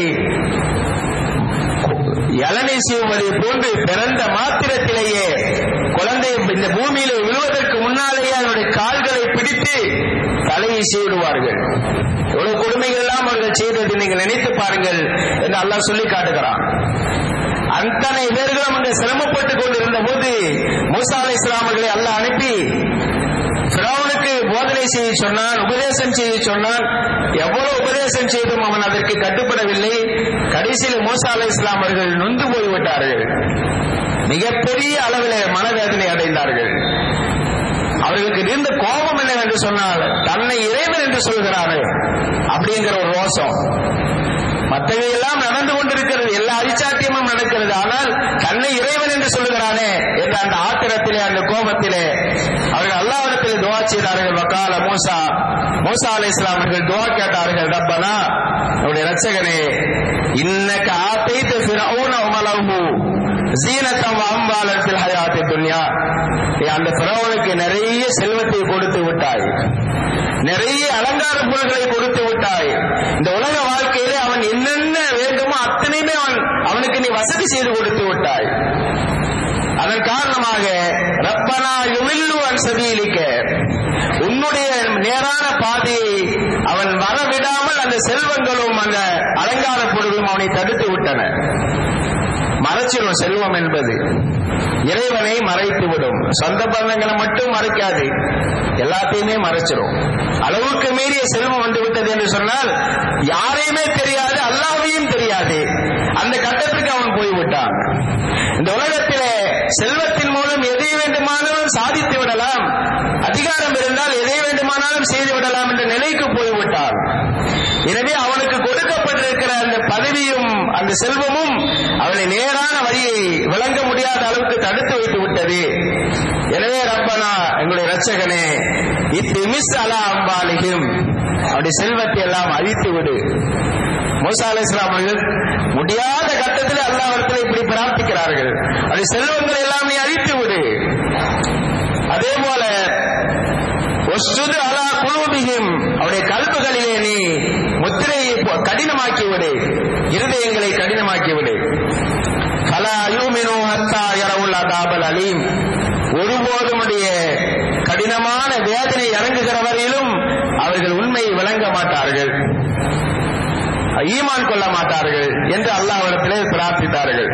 இளநீ செய்வதை போன்று பிறந்த மாத்திரத்திலேயே குழந்தை இந்த பூமியில விழுவதற்கு முன்னாலேயே அதனுடைய கால்களை பிடித்து தலையை செய்விடுவார்கள் எவ்வளவு கொடுமைகள் எல்லாம் அவர்கள் செய்தது நீங்கள் நினைத்து பாருங்கள் என்று அல்லாஹ் சொல்லி காட்டுகிறான் அத்தனை பேர்களும் அங்கு சிரமப்பட்டுக் கொண்டிருந்த போது மூசா அலை இஸ்லாமர்களை அல்லாஹ் அனுப்பி பிராவனுக்கு போதனை செய்ய சொன்னான் உபதேசம் செய்ய சொன்னான் எவ்வளவு உபதேசம் செய்தும் அவன் அதற்கு கட்டுப்படவில்லை கடைசியில் மூசா அலை இஸ்லாம் அவர்கள் நொந்து போய்விட்டார்கள் மிகப்பெரிய அளவில் மனவேதனை அடைந்தார்கள் அவர்களுக்கு இருந்த கோபம் என்னவென்று சொன்னால் தன்னை இறைவன் என்று சொல்கிறாரு அப்படிங்கிற ஒரு ரோசம் மற்றவை எல்லாம் நடந்து கொண்டிருக்கிறது எல்லா அரிச்சாட்டியமும் நடக்கிறது ஆனால் தன்னை இறைவன் என்று சொல்லுகிறார் மூசா மூசா அலை இஸ்லாம் அவர்கள் துவா கேட்டார்கள் ரப்பனா நம்முடைய ரட்சகனே இன்னக்க ஆத்தைத்த ஃபிரௌன உமலஹு ஜீனத்தம் அம்பாலன் ஃபில் ஹயாத்தி துன்யா நீ அந்த ஃபிரௌனுக்கு நிறைய செல்வத்தை கொடுத்து விட்டாய் நிறைய அலங்கார பொருள்களை கொடுத்து விட்டாய் இந்த உலக வாழ்க்கையிலே அவன் என்னென்ன வேண்டுமோ அத்தனையுமே அவன் அவனுக்கு நீ வசதி செய்து கொடுத்து விட்டாய் அதன் காரணமாக ரப்பனா யுமில்லு அன் சபீலிக்க உன்னுடைய நேரான பாதையை அவன் வரவிடாமல் அந்த செல்வங்களும் அந்த அலங்கார பொருளும் அவனை தடுத்து விட்டன மறைச்சிடும் செல்வம் என்பது இறைவனை மறைத்து விடும் சொந்த பந்தங்களை மட்டும் மறைக்காது எல்லாத்தையுமே மறைச்சிடும் அளவுக்கு மீறிய செல்வம் வந்து விட்டது என்று சொன்னால் யாரையுமே தெரியாது அல்லாவையும் தெரியாது அந்த கட்டத்துக்கு அவன் போய்விட்டான் இந்த உலகத்திலே செல்வத்தின் மூலம் எதை வேண்டுமானாலும் சாதித்து விடலாம் அதிகாரம் இருந்தால் எதை வேண்டுமானாலும் செய்து விடலாம் என்ற நிலைக்கு போய்விட்டான் எனவே அவனுக்கு கொடுக்கப்பட்டிருக்கிற அந்த பதவியும் அந்த செல்வமும் அவனை நேரான வழியை விளங்க முடியாத அளவுக்கு தடுத்து வைத்து விட்டது எனவே ரப்பனா எங்களுடைய ரட்சகனே இத்து மிஸ் அலா அம்பாலிகும் அவருடைய செல்வத்தை எல்லாம் அழித்து விடு மூசா அலை அவர்கள் முடியாத கட்டத்தில் அல்லாவிடத்தில் இப்படி பிரார்த்திக்கிறார்கள் அவருடைய செல்வங்களை எல்லாம் நீ அழித்து விடு அதே போல ஒஸ்துது அலா குலூபிஹிம் அவருடைய கல்புகளிலே நீ முத்திரையை போ- கடினமாக்கி விடு இருதயங்களை கடினமாக்கி விடு கலா யூமினு ஹத்தா யரவுல் அதாபல் அலீம் ஒருபோதும் உடைய கடினமான வேதனை இறங்குகிற வரையிலும் அவர்கள் உண்மையை விளங்க மாட்டார்கள் ஈமான் கொள்ள மாட்டார்கள் என்று அல்லாஹ்விடத்திலே பிரார்த்தித்தார்கள்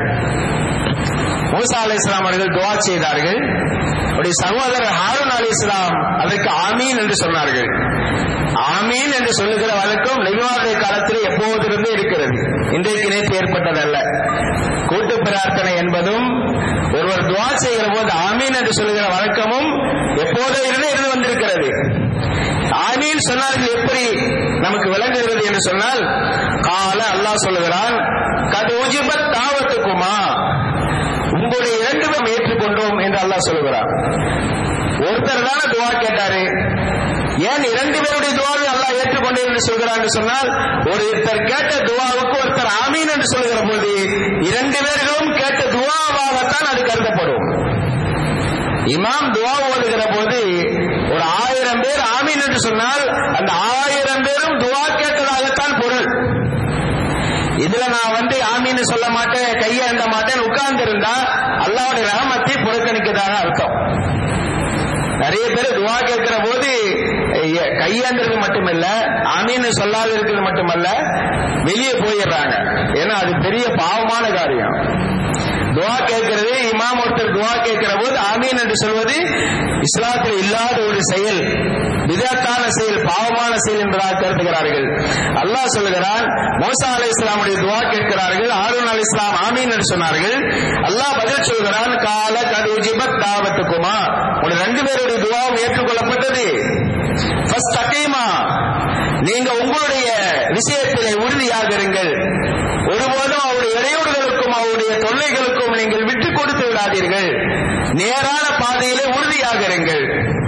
மூசா அலை இஸ்லாம் அவர்கள் துவா செய்தார்கள் அவருடைய சகோதரர் ஹாரூன் அலி இஸ்லாம் அதற்கு ஆமீன் என்று சொன்னார்கள் ஆமீன் என்று சொல்லுகிற வழக்கம் நெகுவாருடைய காலத்தில் எப்போதிருந்தே இருக்கிறது இன்றைக்கு நேற்று ஏற்பட்டதல்ல கூட்டு பிரார்த்தனை என்பதும் ஒருவர் துவா செய்கிற போது ஆமீன் என்று சொல்லுகிற வழக்கமும் எப்போதோ இருந்தே இருந்து வந்திருக்கிறது ஆமீன் சொன்னார்கள் எப்படி நமக்கு விளங்குகிறது என்று சொன்னால் கால அல்லாஹ் சொல்லுகிறான் கது உஜிபத் தாவத்துக்குமா உங்களுடைய இரண்டு பேரும் ஏற்றுக்கொண்டோம் என்று அல்லாஹ் சொல்லுகிறான் ஒருத்தர் தானே துவா கேட்டாரு ஏன் இரண்டு பேருடைய துவாவை அல்லாஹ் ஏற்றுக்கொண்டேன் என்று சொல்கிறான் என்று சொன்னால் ஒருத்தர் கேட்ட துவாவுக்கு ஒருத்தர் ஆமீன் என்று சொல்கிற போது இரண்டு பேர்களும் கேட்ட துவாவாகத்தான் அது கருதப்படும் இமாம் துவா ஓதுகிற போது ஒரு ஆயிரம் பேர் ஆமீன் என்று சொன்னால் அந்த ஆயிரம் பேரும் துவா கேட்டதாகத்தான் பொருள் இதுல நான் வந்து ஆமீன்னு சொல்ல மாட்டேன் கையேந்த மாட்டேன் உட்கார்ந்து இருந்தா அல்லாவுடைய ரஹமத்தை புறக்கணிக்கதாக அர்த்தம் நிறைய பேர் துவா கேட்கிற போது ஐய- கையேந்திரது மட்டுமல்ல ஆமீன்னு சொல்லாத இருக்கிறது மட்டுமல்ல வெளியே போயிடுறாங்க ஏன்னா அது பெரிய பாவமான காரியம் துவா கேட்கிறது இமாம் ஒருத்தர் துவா கேட்கிற போது ஆமீன் என்று சொல்வது இஸ்லாத்தில் இல்லாத ஒரு செயல் விதத்தான செயல் பாவமான செயல் என்பதாக கருதுகிறார்கள் அல்லாஹ் சொல்லுகிறான் மோசா அலை இஸ்லாமுடைய துவா கேட்கிறார்கள் ஆரூன் அலி இஸ்லாம் ஆமீன் என்று சொன்னார்கள் அல்லாஹ் பதில் சொல்கிறான் கால கதுஜிபத் தாவத்துக்குமா உடைய ரெண்டு பேருடைய துவாவும் ஏற்றுக்கொள்ளப்பட்டது ஃபர்ஸ்ட் அகீமா நீங்க உங்களுடைய விஷயத்திலே உறுதியாக இருங்கள் ஒருபோதும் அவருடைய இடையூறுகளுக்கும் அவருடைய தொல்லைகளுக்கும் நீங்கள் விட்டுக் கொடுத்து விடாதீர்கள் நேரான பாதையிலே உறுதியாக இருங்கள்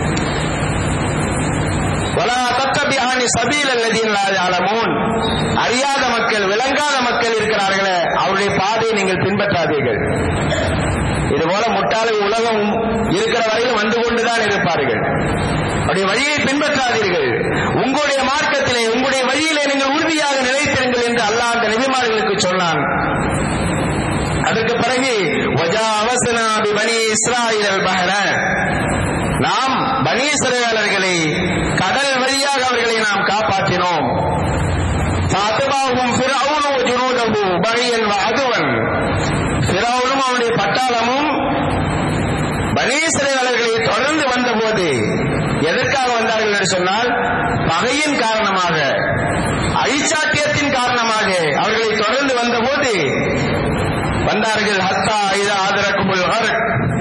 வலா தத்தபியானி சபீல் அல்லதீன் அலமூன் அறியாத மக்கள் விளங்காத மக்கள் இருக்கிறார்களே அவருடைய பாதையை நீங்கள் பின்பற்றாதீர்கள் இதுபோல முட்டாளை உலகம் இருக்கிற வரையில் வந்து கொண்டுதான் இருப்பார்கள் அவருடைய வழியை பின்பற்றாதீர்கள் உங்களுடைய மார்க்கத்திலே உங்களுடைய வழியிலே நீங்கள் உறுதியாக நிலைத்திருங்கள் என்று அல்லாஹ் அந்த நபிமார்களுக்கு சொன்னான் அதற்கு பிறகு வஜாவசனா பனி இஸ்ராயில் பஹர நாம் பனி இஸ்ரவேலர்களை கடல் வழியாக அவர்களை நாம் காப்பாற்றினோம் பாத்துபாவும் ஃபிரௌனு ஜுனூதஹு பனியன் அதுவன் ஃபிரௌனும் அவனுடைய பட்டாளமும் பனி இஸ்ரவேலர்களை தொடர்ந்து வந்தபோது எதற்காக வந்தார்கள் என்று சொன்னால் பகையின் காரணமாக அழிச்சாட்டியத்தின் காரணமாக அவர்களை தொடர்ந்து வந்தபோது வந்தார்கள் ஹத்தா இதா ஆதரக்குமுல் ஹர்க்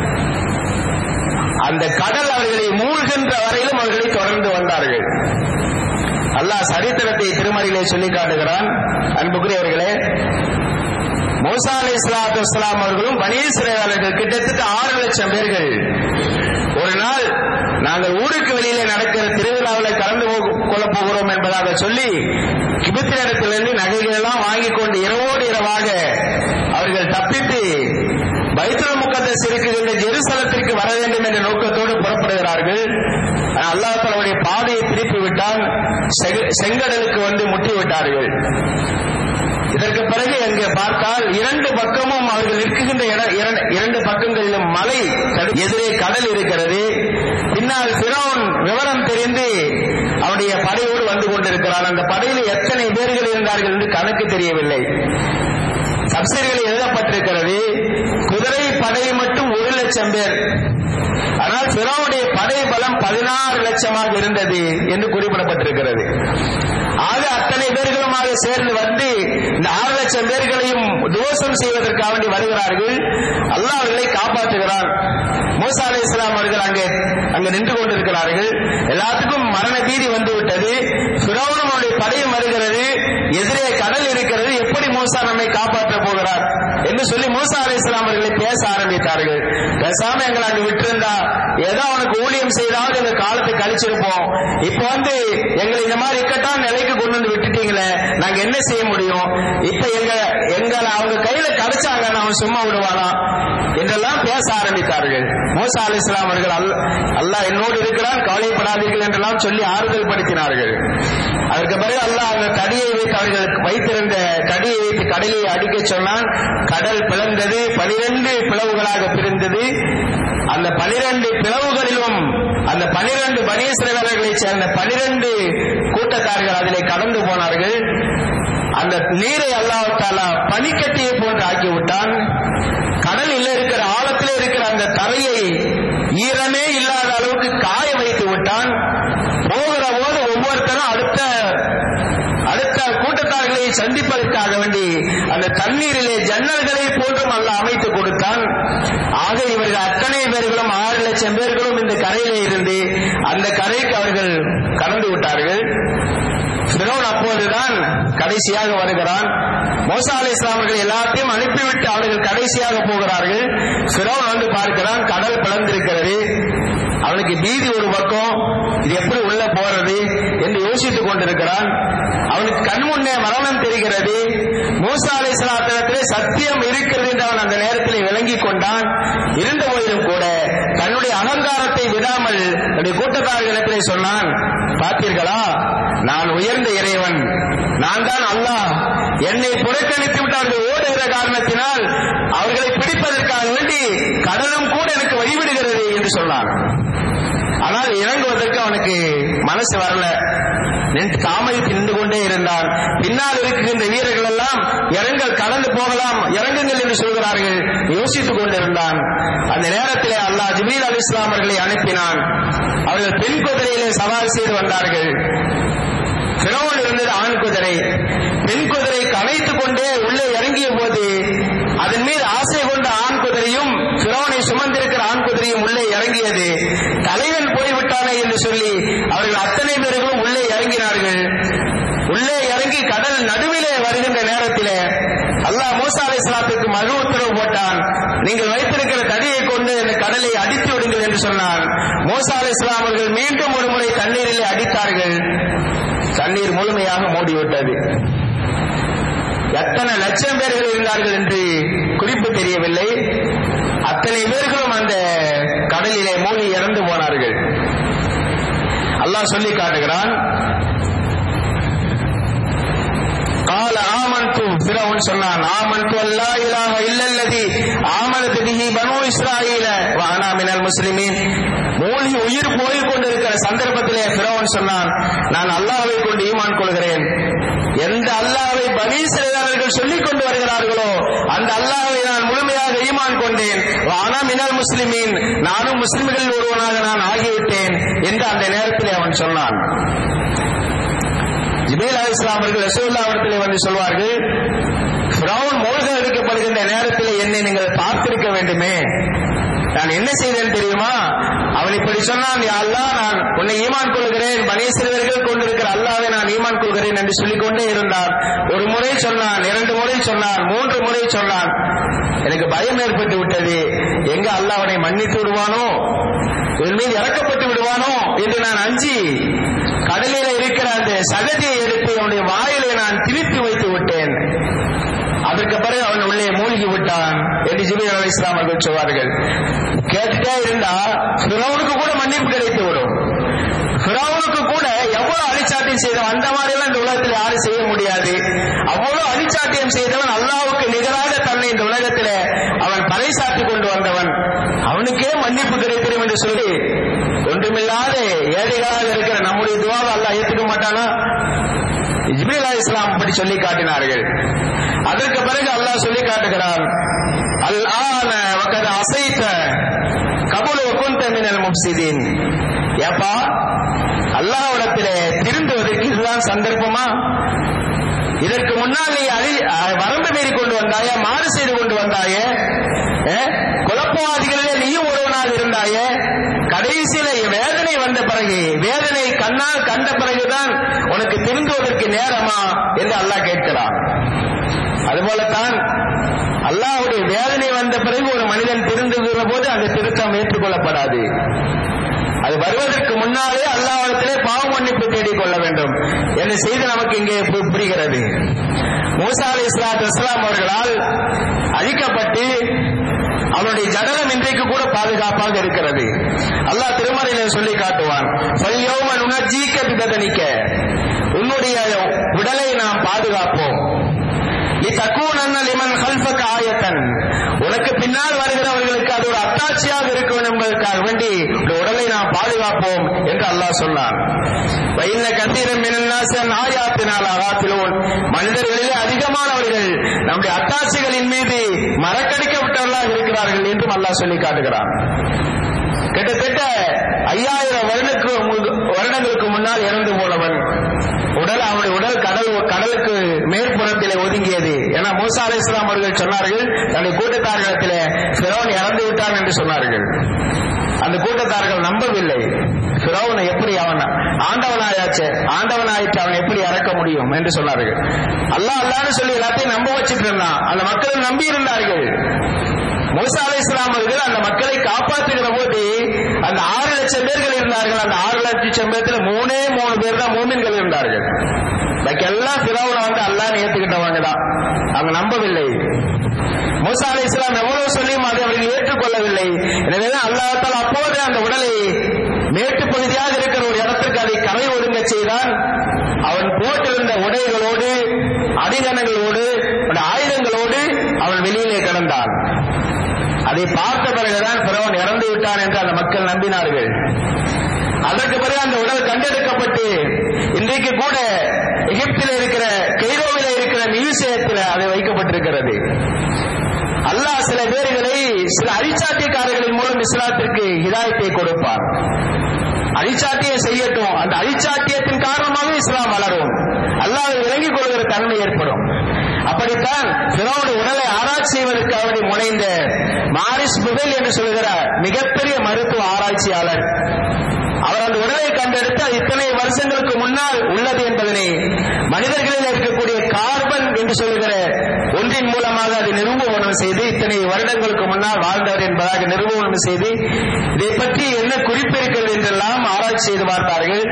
அந்த கடல் அவர்களை மூழ்கின்ற வரையிலும் அவர்களை தொடர்ந்து வந்தார்கள் அல்லாஹ் சரித்திரத்தை திருமறையிலே சொல்லி காட்டுகிறான் அன்புக்குரியவர்களே மூசா அலை இஸ்லாத்து வஸ்லாம் அவர்களும் பனீஸ்வரர்கள் கிட்டத்தட்ட ஆறு லட்சம் பேர்கள் ஒரு நாள் நாங்கள் ஊருக்கு வெளியிலே நடக்கிற திருவிழாவில் கலந்து கொள்ளப் போகிறோம் என்பதாக சொல்லி கிபத்தினிடத்திலிருந்து நகைகள் எல்லாம் வாங்கிக் கொண்டு இரவோடு இரவாக அவர்கள் தப்பித்து பைத்துல் முகத்தஸ் இருக்குகின்ற ஜெருசலத்திற்கு வர வேண்டும் என்ற நோக்கத்தோடு புறப்படுகிறார்கள் அல்லாஹ் தன்னுடைய பாதையை திருப்பி விட்டால் செங்கடலுக்கு வந்து முட்டி விட்டார்கள் இதற்கு பிறகு அங்கே பார்த்தால் இரண்டு பக்கமும் அவர்கள் நிற்கின்ற இரண்டு பக்கங்களிலும் மலை எதிரே கடல் இருக்கிறது பின்னால் பிறவன் விவரம் தெரிந்து அவனுடைய படையோடு வந்து கொண்டிருக்கிறான் அந்த படையில் எத்தனை பேர்கள் இருந்தார்கள் என்று கணக்கு தெரியவில்லை தப்சீர்களில் எழுதப்பட்டிருக்கிறது குதிரை படை மட்டும் ஒரு லட்சம் பேர் ஆனால் பிறவுடைய படை பலம் பதினாறு லட்சமாக இருந்தது என்று குறிப்பிடப்பட்டிருக்கிறது ஆக அத்தனை பேர்களுமாக சேர்ந்து வந்து இந்த ஆறு லட்சம் பேர்களையும் தோஷம் செய்வதற்காக வேண்டி வருகிறார்கள் அல்லாஹ் அவர்களை காப்பாற்றுகிறான் மூசா அலி இஸ்லாம் அவர்கள் அங்கே அங்கு நின்று கொண்டிருக்கிறார்கள் எல்லாத்துக்கும் மரண பீதி வந்து விட்டது பிறவனுடைய படையும் வருகிறது எதிரே கடல் இருக்கிறது எப்படி மூசா நம்மை காப்பாற்ற போகிறார் என்று சொல்லி மூசா அலி இஸ்லாம் அவர்களை பேச ஆரம்பித்தார்கள் பேசாம எங்களை அங்கு விட்டிருந்தா ஏதோ அவனுக்கு ஊழியம் செய்தாவது எங்க காலத்தை கழிச்சிருப்போம் இப்ப வந்து எங்களை இந்த மாதிரி இக்கட்டான நிலைக்கு கொண்டு வந்து விட்டுட்டீங்களே நாங்க என்ன செய்ய முடியும் இப்ப எங்க எங்களை அவங்க கையில கிடைச்சாங்க அவன் சும்மா விடுவானா என்றெல்லாம் பேச ஆரம்பித்தார்கள் மூசா அலி இஸ்லாம் அவர்கள் அல்லாஹ் என்னோடு இருக்கிறான் கவலைப்படாதீர்கள் என்றெல்லாம் சொல்லி ஆறுதல் படுத்தினார்கள் அதற்கு பிறகு அல்லாஹ் அந்த தடியை வைத்து அவர்கள் வைத்திருந்த தடியை வைத்து கடலை அடிக்க சொன்னான் கடல் பிளந்தது பனிரெண்டு பிளவுகளாக பிரிந்தது அந்த பனிரெண்டு பிளவுகளிலும் அந்த பனிரெண்டு பனீஸ்வரர்களை சேர்ந்த பனிரெண்டு கூட்டத்தார்கள் அதிலே கடந்து போனார்கள் அந்த நீரை அல்லாவிட்டாலா பனிக்கட்டியை போன்று ஆக்கிவிட்டான் கடலில் இருக்கிற ஆழத்தில் இருக்கிற அந்த தரையை ஈரமே இல்லாத அளவுக்கு காய வைத்து விட்டான் போகிற போது ஒவ்வொருத்தரும் அடுத்த அடுத்த கூட்டத்தார்களை சந்திப்பதற்காக வேண்டி அந்த தண்ணீரிலே ஜன்னல்களை போன்றும் அல்ல அமைத்து கொடுத்தான் ஆக இவர்கள் அத்தனை பேர்களும் ஆறு லட்சம் பேர்களும் இந்த கரையிலே இருந்து அந்த கரைக்கு அவர்கள் கடந்து விட்டார்கள் பிறோன் அப்போதுதான் கடைசியாக வருகிறான் மோசா அலி இஸ்லாமர்கள் எல்லாத்தையும் அனுப்பிவிட்டு அவர்கள் கடைசியாக போகிறார்கள் பிறோன் வந்து பார்க்கிறான் கடல் பிளந்திருக்கிறது அவனுக்கு பீதி ஒரு பக்கம் இது எப்படி உள்ள போறது என்று யோசித்துக் கொண்டிருக்கிறான் அவனுக்கு கண் முன்னே மரணம் தெரிகிறது மூசா அலி இஸ்லாத்திலே சத்தியம் இருக்கிறது என்று அவன் அந்த நேரத்தில் விளங்கிக் கொண்டான் இருந்த போதிலும் கூட தன்னுடைய அகங்காரத்தை விடாமல் தன்னுடைய கூட்டத்தார்களிடத்திலே சொன்னான் பார்த்தீர்களா நான் உயர்ந்த இறைவன் நான் தான் அல்லாஹ் என்னை புறக்கணித்து விட்டார்கள் ஓடுகிற காரணத்தினால் அவர்களை பிடிப்பதற்காக வேண்டி கடலும் கூட எனக்கு வழிவிடுகிறது என்று சொன்னான் ஆனால் இறங்குவதற்கு அவனுக்கு மனசு வரல நின்று தாமதித்து நின்று கொண்டே இருந்தான் பின்னால் இருக்குகின்ற வீரர்கள் எல்லாம் இறங்கள் கடந்து போகலாம் இறங்குங்கள் என்று சொல்கிறார்கள் யோசித்துக் கொண்டிருந்தான் அந்த நேரத்திலே அல்லாஹ் ஜிபீல் அலி இஸ்லாமர்களை அனுப்பினான் அவர்கள் பெண் குதிரையிலே சவாரி செய்து வந்தார்கள் பிறவோடு இருந்தது ஆண் குதிரை பெண் குதிரை கனைத்துக் கொண்டே உள்ளே இறங்கிய போது அதன் மீது ஆசை கொண்ட ஆண் குதிரையும் பிறவனை சுமந்திருக்கிற ஆண் குதிரையும் உள்ளே இறங்கியது தலைவன் போய்விட்டானே என்று சொல்லி அவர்கள் அத்தனை பேர்களும் உள்ளே இறங்கினார்கள் உள்ளே இறங்கி கடல் நடுவிலே வருகின்ற நேரத்திலே அல்லாஹ் மூசா அலை இஸ்லாத்துக்கு மறு உத்தரவு போட்டான் நீங்கள் வைத்திருக்கிற தடியை கொண்டு இந்த கடலை அடித்து விடுங்கள் என்று சொன்னான் மூசா அலை இஸ்லாம் அவர்கள் மீண்டும் ஒரு முறை தண்ணீரிலே அடித்தார்கள் தண்ணீர் முழுமையாக மூடிவிட்டது எத்தனை லட்சம் பேர்கள் இருந்தார்கள் என்று குறிப்பு தெரியவில்லை அத்தனை பேர்களும் அந்த கடலிலே மூழ்கி இறந்து போனார்கள் அல்லாஹ் சொல்லி காட்டுகிறான் قال آمنت فرعون சொன்னான் آمنت لا إله إلا الذي آمنت به بنو إسرائيل وأنا من المسلمين மூழ்கி உயிர் போய் கொண்டிருக்கிற சந்தர்ப்பத்திலே பிறவன் சொன்னான் நான் அல்லாஹ்வை கொண்டு ஈமான் கொள்கிறேன் எந்த அல்லாஹ்வை பனீசிறையாளர்கள் சொல்லிக் கொண்டு வருகிறார்களோ அந்த அல்லாஹ்வை நான் முழுமையாக ஈமான் கொண்டேன் ஆனா மினல் முஸ்லிமீன் நானும் முஸ்லிம்களில் ஒருவனாக நான் ஆகிவிட்டேன் என்று அந்த நேரத்திலே அவன் சொன்னான் ஜிபேல் அலி இஸ்லாம் அவர்கள் ரசூல்லா இடத்திலே வந்து சொல்வார்கள் பிரவுன் மூழ்க அடிக்கப்படுகின்ற நேரத்தில் என்னை நீங்கள் பார்த்திருக்க வேண்டுமே நான் என்ன செய்தேன் தெரியுமா அவன் இப்படி சொன்னான் யா அல்லாஹ் நான் உன்னை ஈமான் கொள்கிறேன் பனீஸ்வரர்கள் கொண்டிருக்கிற அல்லாவை நான் ஈமான் கொள்கிறேன் என்று சொல்லிக்கொண்டே இருந்தான் ஒரு முறை சொன்னான் இரண்டு முறை சொன்னான் மூன்று முறை சொன்னான் எனக்கு பயம் ஏற்பட்டு விட்டது எங்க அல்லாஹ் அவனை மன்னித்து விடுவானோ இவன் மீது இறக்கப்பட்டு விடுவான் விடுவானோ என்று நான் அஞ்சி கடலில இருக்கிற அந்த சகதியை எடுத்து அவனுடைய வாயிலை நான் திரித்து வைத்து விட்டேன் அதற்கு பிறகு அவன் உள்ளே மூழ்கி விட்டான் என்று ஜிபிர் அலி இஸ்லாம் அவர்கள் சொல்வார்கள் கேட்டுட்டே இருந்தா பிறவனுக்கு கூட மன்னிப்பு கிடைத்து விடும் பிறவனுக்கு கூட எவ்வளவு அழிச்சாட்டியம் செய்தவன் அந்த மாதிரி எல்லாம் இந்த உலகத்தில் யாரும் செய்ய முடியாது அவ்வளவு அழிச்சாட்டியம் செய்தவன் அல்லாவுக்கு நிகராக தன்னை இந்த உலகத்தில் அவன் பறைசாட்டி கொண்டு வந்தவன் அவனுக்கே மன்னிப்பு கிடைத்திடும் என்று சொல்லி ஒன்றுமில்லாத ஏழைகளாக இருக்கிற நம்முடைய துவாவை அல்லாஹ் ஏற்றுக்க மாட்டானா இஸ்மாயில் அலி இஸ்லாம் அப்படி சொல்லி காட்டினார்கள் அதற்கு பிறகு அல்லாஹ் சொல்லி காட்டுகிறான் அல் ஆன வகத அசைத்த கபுல் ஒக்குந்த மினல் முப்சிதீன் ஏப்பா அல்லாஹ்விடத்திலே திருந்துவதற்கு இதுதான் சந்தர்ப்பமா இதற்கு முன்னால் நீ அழி வரம்பு மீறி கொண்டு வந்தாய மாறு செய்து கொண்டு வந்தாய குழப்பவாதிகளிலே நீயும் ஒருவனாக இருந்தாய கடைசியில வேதனை வந்த பிறகு வேதனை கண்ணால் கண்ட பிறகுதான் உனக்கு திருந்துவதற்கு நேரமா என்று அல்லாஹ் கேட்கிறான் அதுபோலத்தான் அல்லாஹுடைய வேதனை வந்த பிறகு ஒரு மனிதன் திருந்துகிற போது அந்த திருத்தம் ஏற்றுக்கொள்ளப்படாது அது வருவதற்கு முன்னாலே அல்லாஹிடத்திலே பாவ மன்னிப்பு தேடிக் கொள்ள வேண்டும் என்ன செய்து நமக்கு இங்கே புரிகிறது மூசா அலி இஸ்லாத் இஸ்லாம் அவர்களால் அழிக்கப்பட்டு அவனுடைய ஜடலம் இன்றைக்கு கூட பாதுகாப்பாக இருக்கிறது அல்லாஹ் திருமறையில சொல்லி காட்டுவான் உணர்ஜீக்க விபதனிக்க உன்னுடைய உடலை நாம் பாதுகாப்போம் நீ தக்குவன் லிமன் ஹல்ஃபக் ஆயத்தன் உனக்கு பின்னால் வருகிறவர்களுக்கு அது ஒரு அத்தாட்சியாக இருக்க வேண்டும் என்பதற்காக வேண்டி உடலை நாம் பாதுகாப்போம் என்று அல்லாஹ் சொன்னான் வயல்ல கத்தீரம் மினன்னாசன் ஆயாத்தினால் அகாத்திலோன் மனிதர்களிலே அதிகமானவர்கள் நம்முடைய அத்தாட்சிகளின் மீது மறக்கடிக்கப்பட்டவர்களாக இருக்கிறார்கள் என்றும் அல்லாஹ் சொல்லி காட்டுகிறான் கிட்டத்தட்ட ஐயாயிரம் வருடக்கு வருடங்களுக்கு முன்னால் இறந்து போனவன் உடல் அவனுடைய உடல் கடல் கடலுக்கு மேற்புறத்திலே ஒதுங்கியது ஏன்னா மூசா அலி இஸ்லாம் அவர்கள் சொன்னார்கள் தன்னுடைய கூட்டத்தார்களிடத்திலே பிறவன் இறந்து விட்டான் என்று சொன்னார்கள் அந்த கூட்டத்தார்கள் நம்பவில்லை பிறவனை எப்படி அவன் ஆண்டவனாயாச்சு ஆண்டவனாயிட்டு அவன் எப்படி இறக்க முடியும் என்று சொன்னார்கள் அல்லா அல்லான்னு சொல்லி எல்லாத்தையும் நம்ப வச்சுட்டு இருந்தான் அந்த மக்கள் நம்பி இருந்தார்கள் மூசா அலி இஸ்லாம் அவர்கள் அந்த மக்களை காப்பாற்றுகிற போது அந்த ஆறு லட்சம் பேர்கள் இருந்தார்கள் அந்த ஆறு லட்சம் பேர்த்துல மூணே மூணு பேர் தான் மூமின்கள் இருந்தார்கள் பாக்கி எல்லாம் பிறவுல வந்து அல்லான்னு ஏத்துக்கிட்டவங்க தான் அவங்க நம்பவில்லை மூசா அலி இஸ்லாம் எவ்வளவு சொல்லியும் அதை அவர்கள் ஏற்றுக்கொள்ளவில்லை எனவேதான் அல்லாத்தால் அப்போது அந்த உடலை மேட்டு பகுதியாக இருக்கிற ஒரு இடத்திற்கு அதை கரை ஒதுங்க செய்தான் அவன் போட்டிருந்த உடைகளோடு அடிகணங்களோடு ஆயுதங்களோடு அவன் வெளியிலே கிடந்தான் அதை பார்த்த பிறகுதான் பிறவன் இறந்து விட்டான் என்று அந்த மக்கள் நம்பினார்கள் அதற்கு பிறகு அந்த உடல் கண்டெடுக்கப்பட்டு இன்றைக்கு கூட எகிப்தில் இருக்கிற கெய்ரோவில் இருக்கிற மியூசியத்தில் அது வைக்கப்பட்டிருக்கிறது அல்லாஹ் சில பேர்களை சில அரிச்சாட்டியக்காரர்களின் மூலம் இஸ்லாத்திற்கு ஹிதாயத்தை கொடுப்பார் அழிச்சாட்டியம் செய்யட்டும் அந்த அழிச்சாட்டியத்தின் காரணமாக இஸ்லாம் வளரும் அல்லாஹ் விளங்கிக் கொள்கிற தன்மை ஏற்படும் அப்படித்தான் பிறவுடைய உடலை ஆராய்ச்சி செய்வதற்கு அவருடைய முனைந்த மாரிஸ் புகழ் என்று சொல்கிற மிகப்பெரிய மருத்துவ ஆராய்ச்சியாளர் அவர் அந்த உடலை கண்டெடுத்து அது இத்தனை வருஷங்களுக்கு முன்னால் உள்ளது என்பதனை மனிதர்களில் இருக்கக்கூடிய கார்பன் என்று சொல்லுகிற ஒன்றின் மூலமாக அதை நிரூபணம் செய்து இத்தனை வருடங்களுக்கு முன்னால் வாழ்ந்தவர் என்பதாக நிரூபணம் செய்து இதை பற்றி என்ன குறிப்பு இருக்கிறது என்றெல்லாம் ஆராய்ச்சி செய்து பார்த்தார்கள்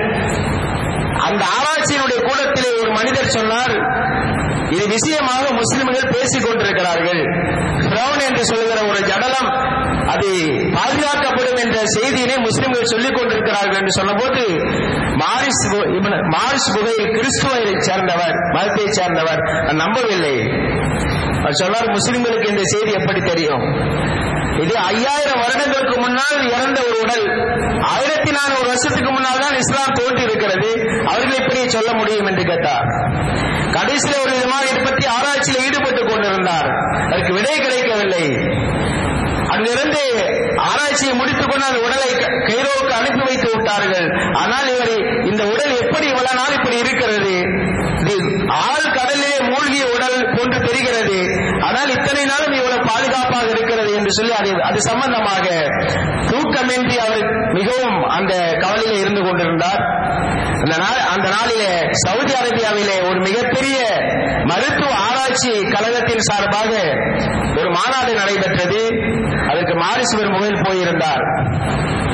அந்த ஆராய்ச்சியினுடைய கூடத்திலே ஒரு மனிதர் சொன்னார் இது விஷயமாக முஸ்லிம்கள் பேசிக் கொண்டிருக்கிறார்கள் பிரவுன் என்று சொல்லுகிற ஒரு ஜடலம் அது பாதுகாக்கப்படும் என்ற செய்தியினை முஸ்லிம்கள் சொல்லிக் கொண்டிருக்கிறார்கள் என்று சொன்னபோது மாரிஸ் மாரிஸ் புகை கிறிஸ்துவை சேர்ந்தவர் மதத்தை சேர்ந்தவர் நம்பவில்லை சொன்னார் முஸ்லிம்களுக்கு இந்த செய்தி எப்படி தெரியும் இது ஐயாயிரம் வருடங்களுக்கு முன்னால் இறந்த ஒரு உடல் ஆயிரத்தி நானூறு வருஷத்துக்கு முன்னால் தான் இஸ்லாம் தோன்றி இருக்கிறது அவர்கள் இப்படி சொல்ல முடியும் என்று கேட்டார் கடைசியில் ஒரு விதமாக இதை பற்றி ஆராய்ச்சியில் ஈடுபட்டுக் கொண்டிருந்தார் அதற்கு விடை கிடைக்கவில்லை அங்கிருந்து ஆராய்ச்சியை முடித்துக் கொண்டு அந்த உடலை கைரோவுக்கு அனுப்பி வைத்து விட்டார்கள் ஆனால் இவர் இந்த உடல் எப்படி இவ்வளவு நாள் இப்படி இருக்கிறது இது ஆள் கடலிலே மூழ்கிய உடல் போன்று தெரிகிறது ஆனால் இத்தனை நாளும் இவ்வளவு பாதுகாப்பாக இருக்கிறது என்று சொல்லி அது அது சம்பந்தமாக தூக்கமின்றி அவர் மிகவும் அந்த கவலையில இருந்து கொண்டிருந்தார் அந்த நாள் அந்த நாளிலே சவுதி அரேபியாவிலே ஒரு மிகப்பெரிய மருத்துவ ஆராய்ச்சி கழகத்தின் சார்பாக ஒரு மாநாடு நடைபெற்றது அதற்கு மாரிசுவர் முகையில் போயிருந்தார்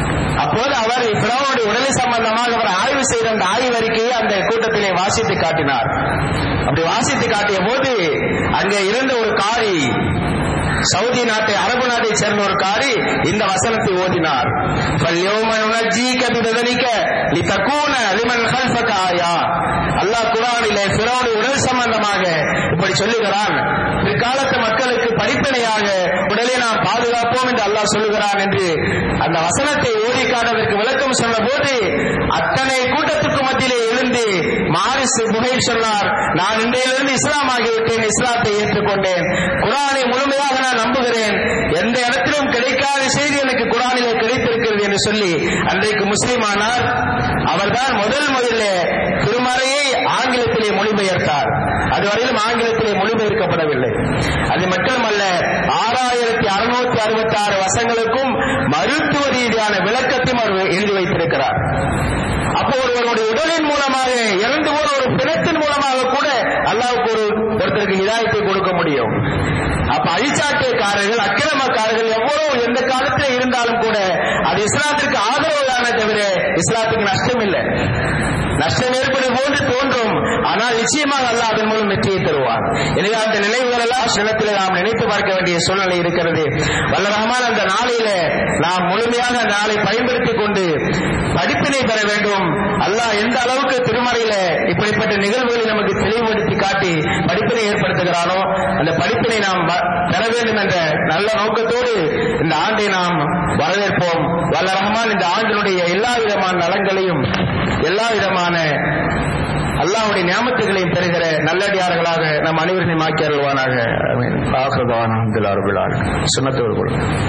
அப்போது அவர் பிறவனுடைய உடலை சம்பந்தமாக அவர் ஆய்வு செய்த அந்த ஆய்வறிக்கையை அந்த கூட்டத்திலே வாசித்து காட்டினார் அப்படி வாசித்து காட்டிய போது அங்கே இருந்த ஒரு காரி சவுதி நாட்டை அரபு நாட்டை சேர்ந்த ஒரு காரி இந்த வசனத்தை ஓதினார் فَالْيَوْمَ نُنَجِّيكَ بِبَدَنِكَ لِتَكُونَ لِمَنْ خَلْفَكَ آيَةً அல்லாஹ் குர்ஆனிலே ஃபிரௌனுடைய உடல் சம்பந்தமாக இப்படி சொல்லுகிறான் பிற்காலத்து மக்களுக்கு படிப்பினையாக உடலை நாம் பாதுகாப்போம் என்று அல்லாஹ் சொல்லுகிறான் என்று அந்த வசனத்தை ஓதி காட்டுவதற்கு விளக்கம் சொன்ன போது அத்தனை கூட்டத்துக்கு மத்தியிலே எழுந்து மாரிஸ் புகைல் சொன்னார் நான் இன்றையிலிருந்து இஸ்லாம் ஆகிவிட்டேன் இஸ்லாத்தை ஏற்றுக்கொண்டேன் குரானை முழுமையாக நான் நம்புகிறேன் எந்த இடத்திலும் கிடைக்காத செய்தி எனக்கு குரானிலே கிடைத்திருக்கிறது என்று சொல்லி அன்றைக்கு முஸ்லீம் ஆனார் அவர்தான் முதல் முதலில் திருமறையை ஆங்கிலத்திலே மொழிபெயர்த்தார் அதுவரையிலும் ஆங்கிலத்திலே மொழிபெயர்க்கப்படவில்லை அது மட்டுமல்ல ஆறாயிரத்தி அறுநூத்தி அறுபத்தி ஆறு வசங்களுக்கும் மருத்துவ ரீதியான விளக்கத்தையும் அவர் எழுதி வைத்திருக்கிறார் அப்போ ஒருவருடைய உடலின் மூலமாக இறந்து போன ஒரு பிணத்தின் மூலமாக கூட அல்லாவுக்கு ஒரு ஒருத்தருக்கு இதாயத்தை கொடுக்க முடியும் அப்ப அழிச்சாட்டியக்காரர்கள் அக்கிரமக்காரர்கள் எவ்வளவு எந்த காலத்தில் இருந்தாலும் கூட அது இஸ்லாத்திற்கு ஆதரவுதானே தவிர இஸ்லாத்துக்கு நஷ்டம் இல்லை நஷ்டம் ஏற்படும் போது தோன்றும் ஆனால் நிச்சயமாக அல்லாஹ் அதன் மூலம் வெற்றியை தருவார் எனவே அந்த நினைவுகள் எல்லாம் சிலத்திலே நாம் நினைத்து பார்க்க வேண்டிய சூழ்நிலை இருக்கிறது வல்ல ரஹ்மான் அந்த நாளில நாம் முழுமையாக அந்த நாளை பயன்படுத்திக் கொண்டு படிப்பினை பெற வேண்டும் அல்லாஹ் எந்த அளவுக்கு திருமறையில இப்படிப்பட்ட நிகழ்வுகளை நமக்கு தெளிவுபடுத்தி காட்டி படிப்பினை ஏற்படுத்துகிறானோ அந்த படிப்பினை நாம் வ- பெற வேண்டும் என்ற நல்ல நோக்கத்தோடு இந்த ஆண்டை நாம் வரவேற்போம் வல்ல ரஹ்மான் இந்த ஆண்டினுடைய எல்லா விதமான நலங்களையும் எல்லா விதமான அல்லாஹ்வுடைய ஞாபகங்களையும் பெறுகிற நல்லடியார்களாக நம் அனைவரையும் ஆக்கி அருள்வானாக ஆமின். ஆகிருதாவான அல்ஹம்துலில்லாஹி ரப்பில் ஆலமீன். சுன்னத்தோடு கொள்ளுங்கள்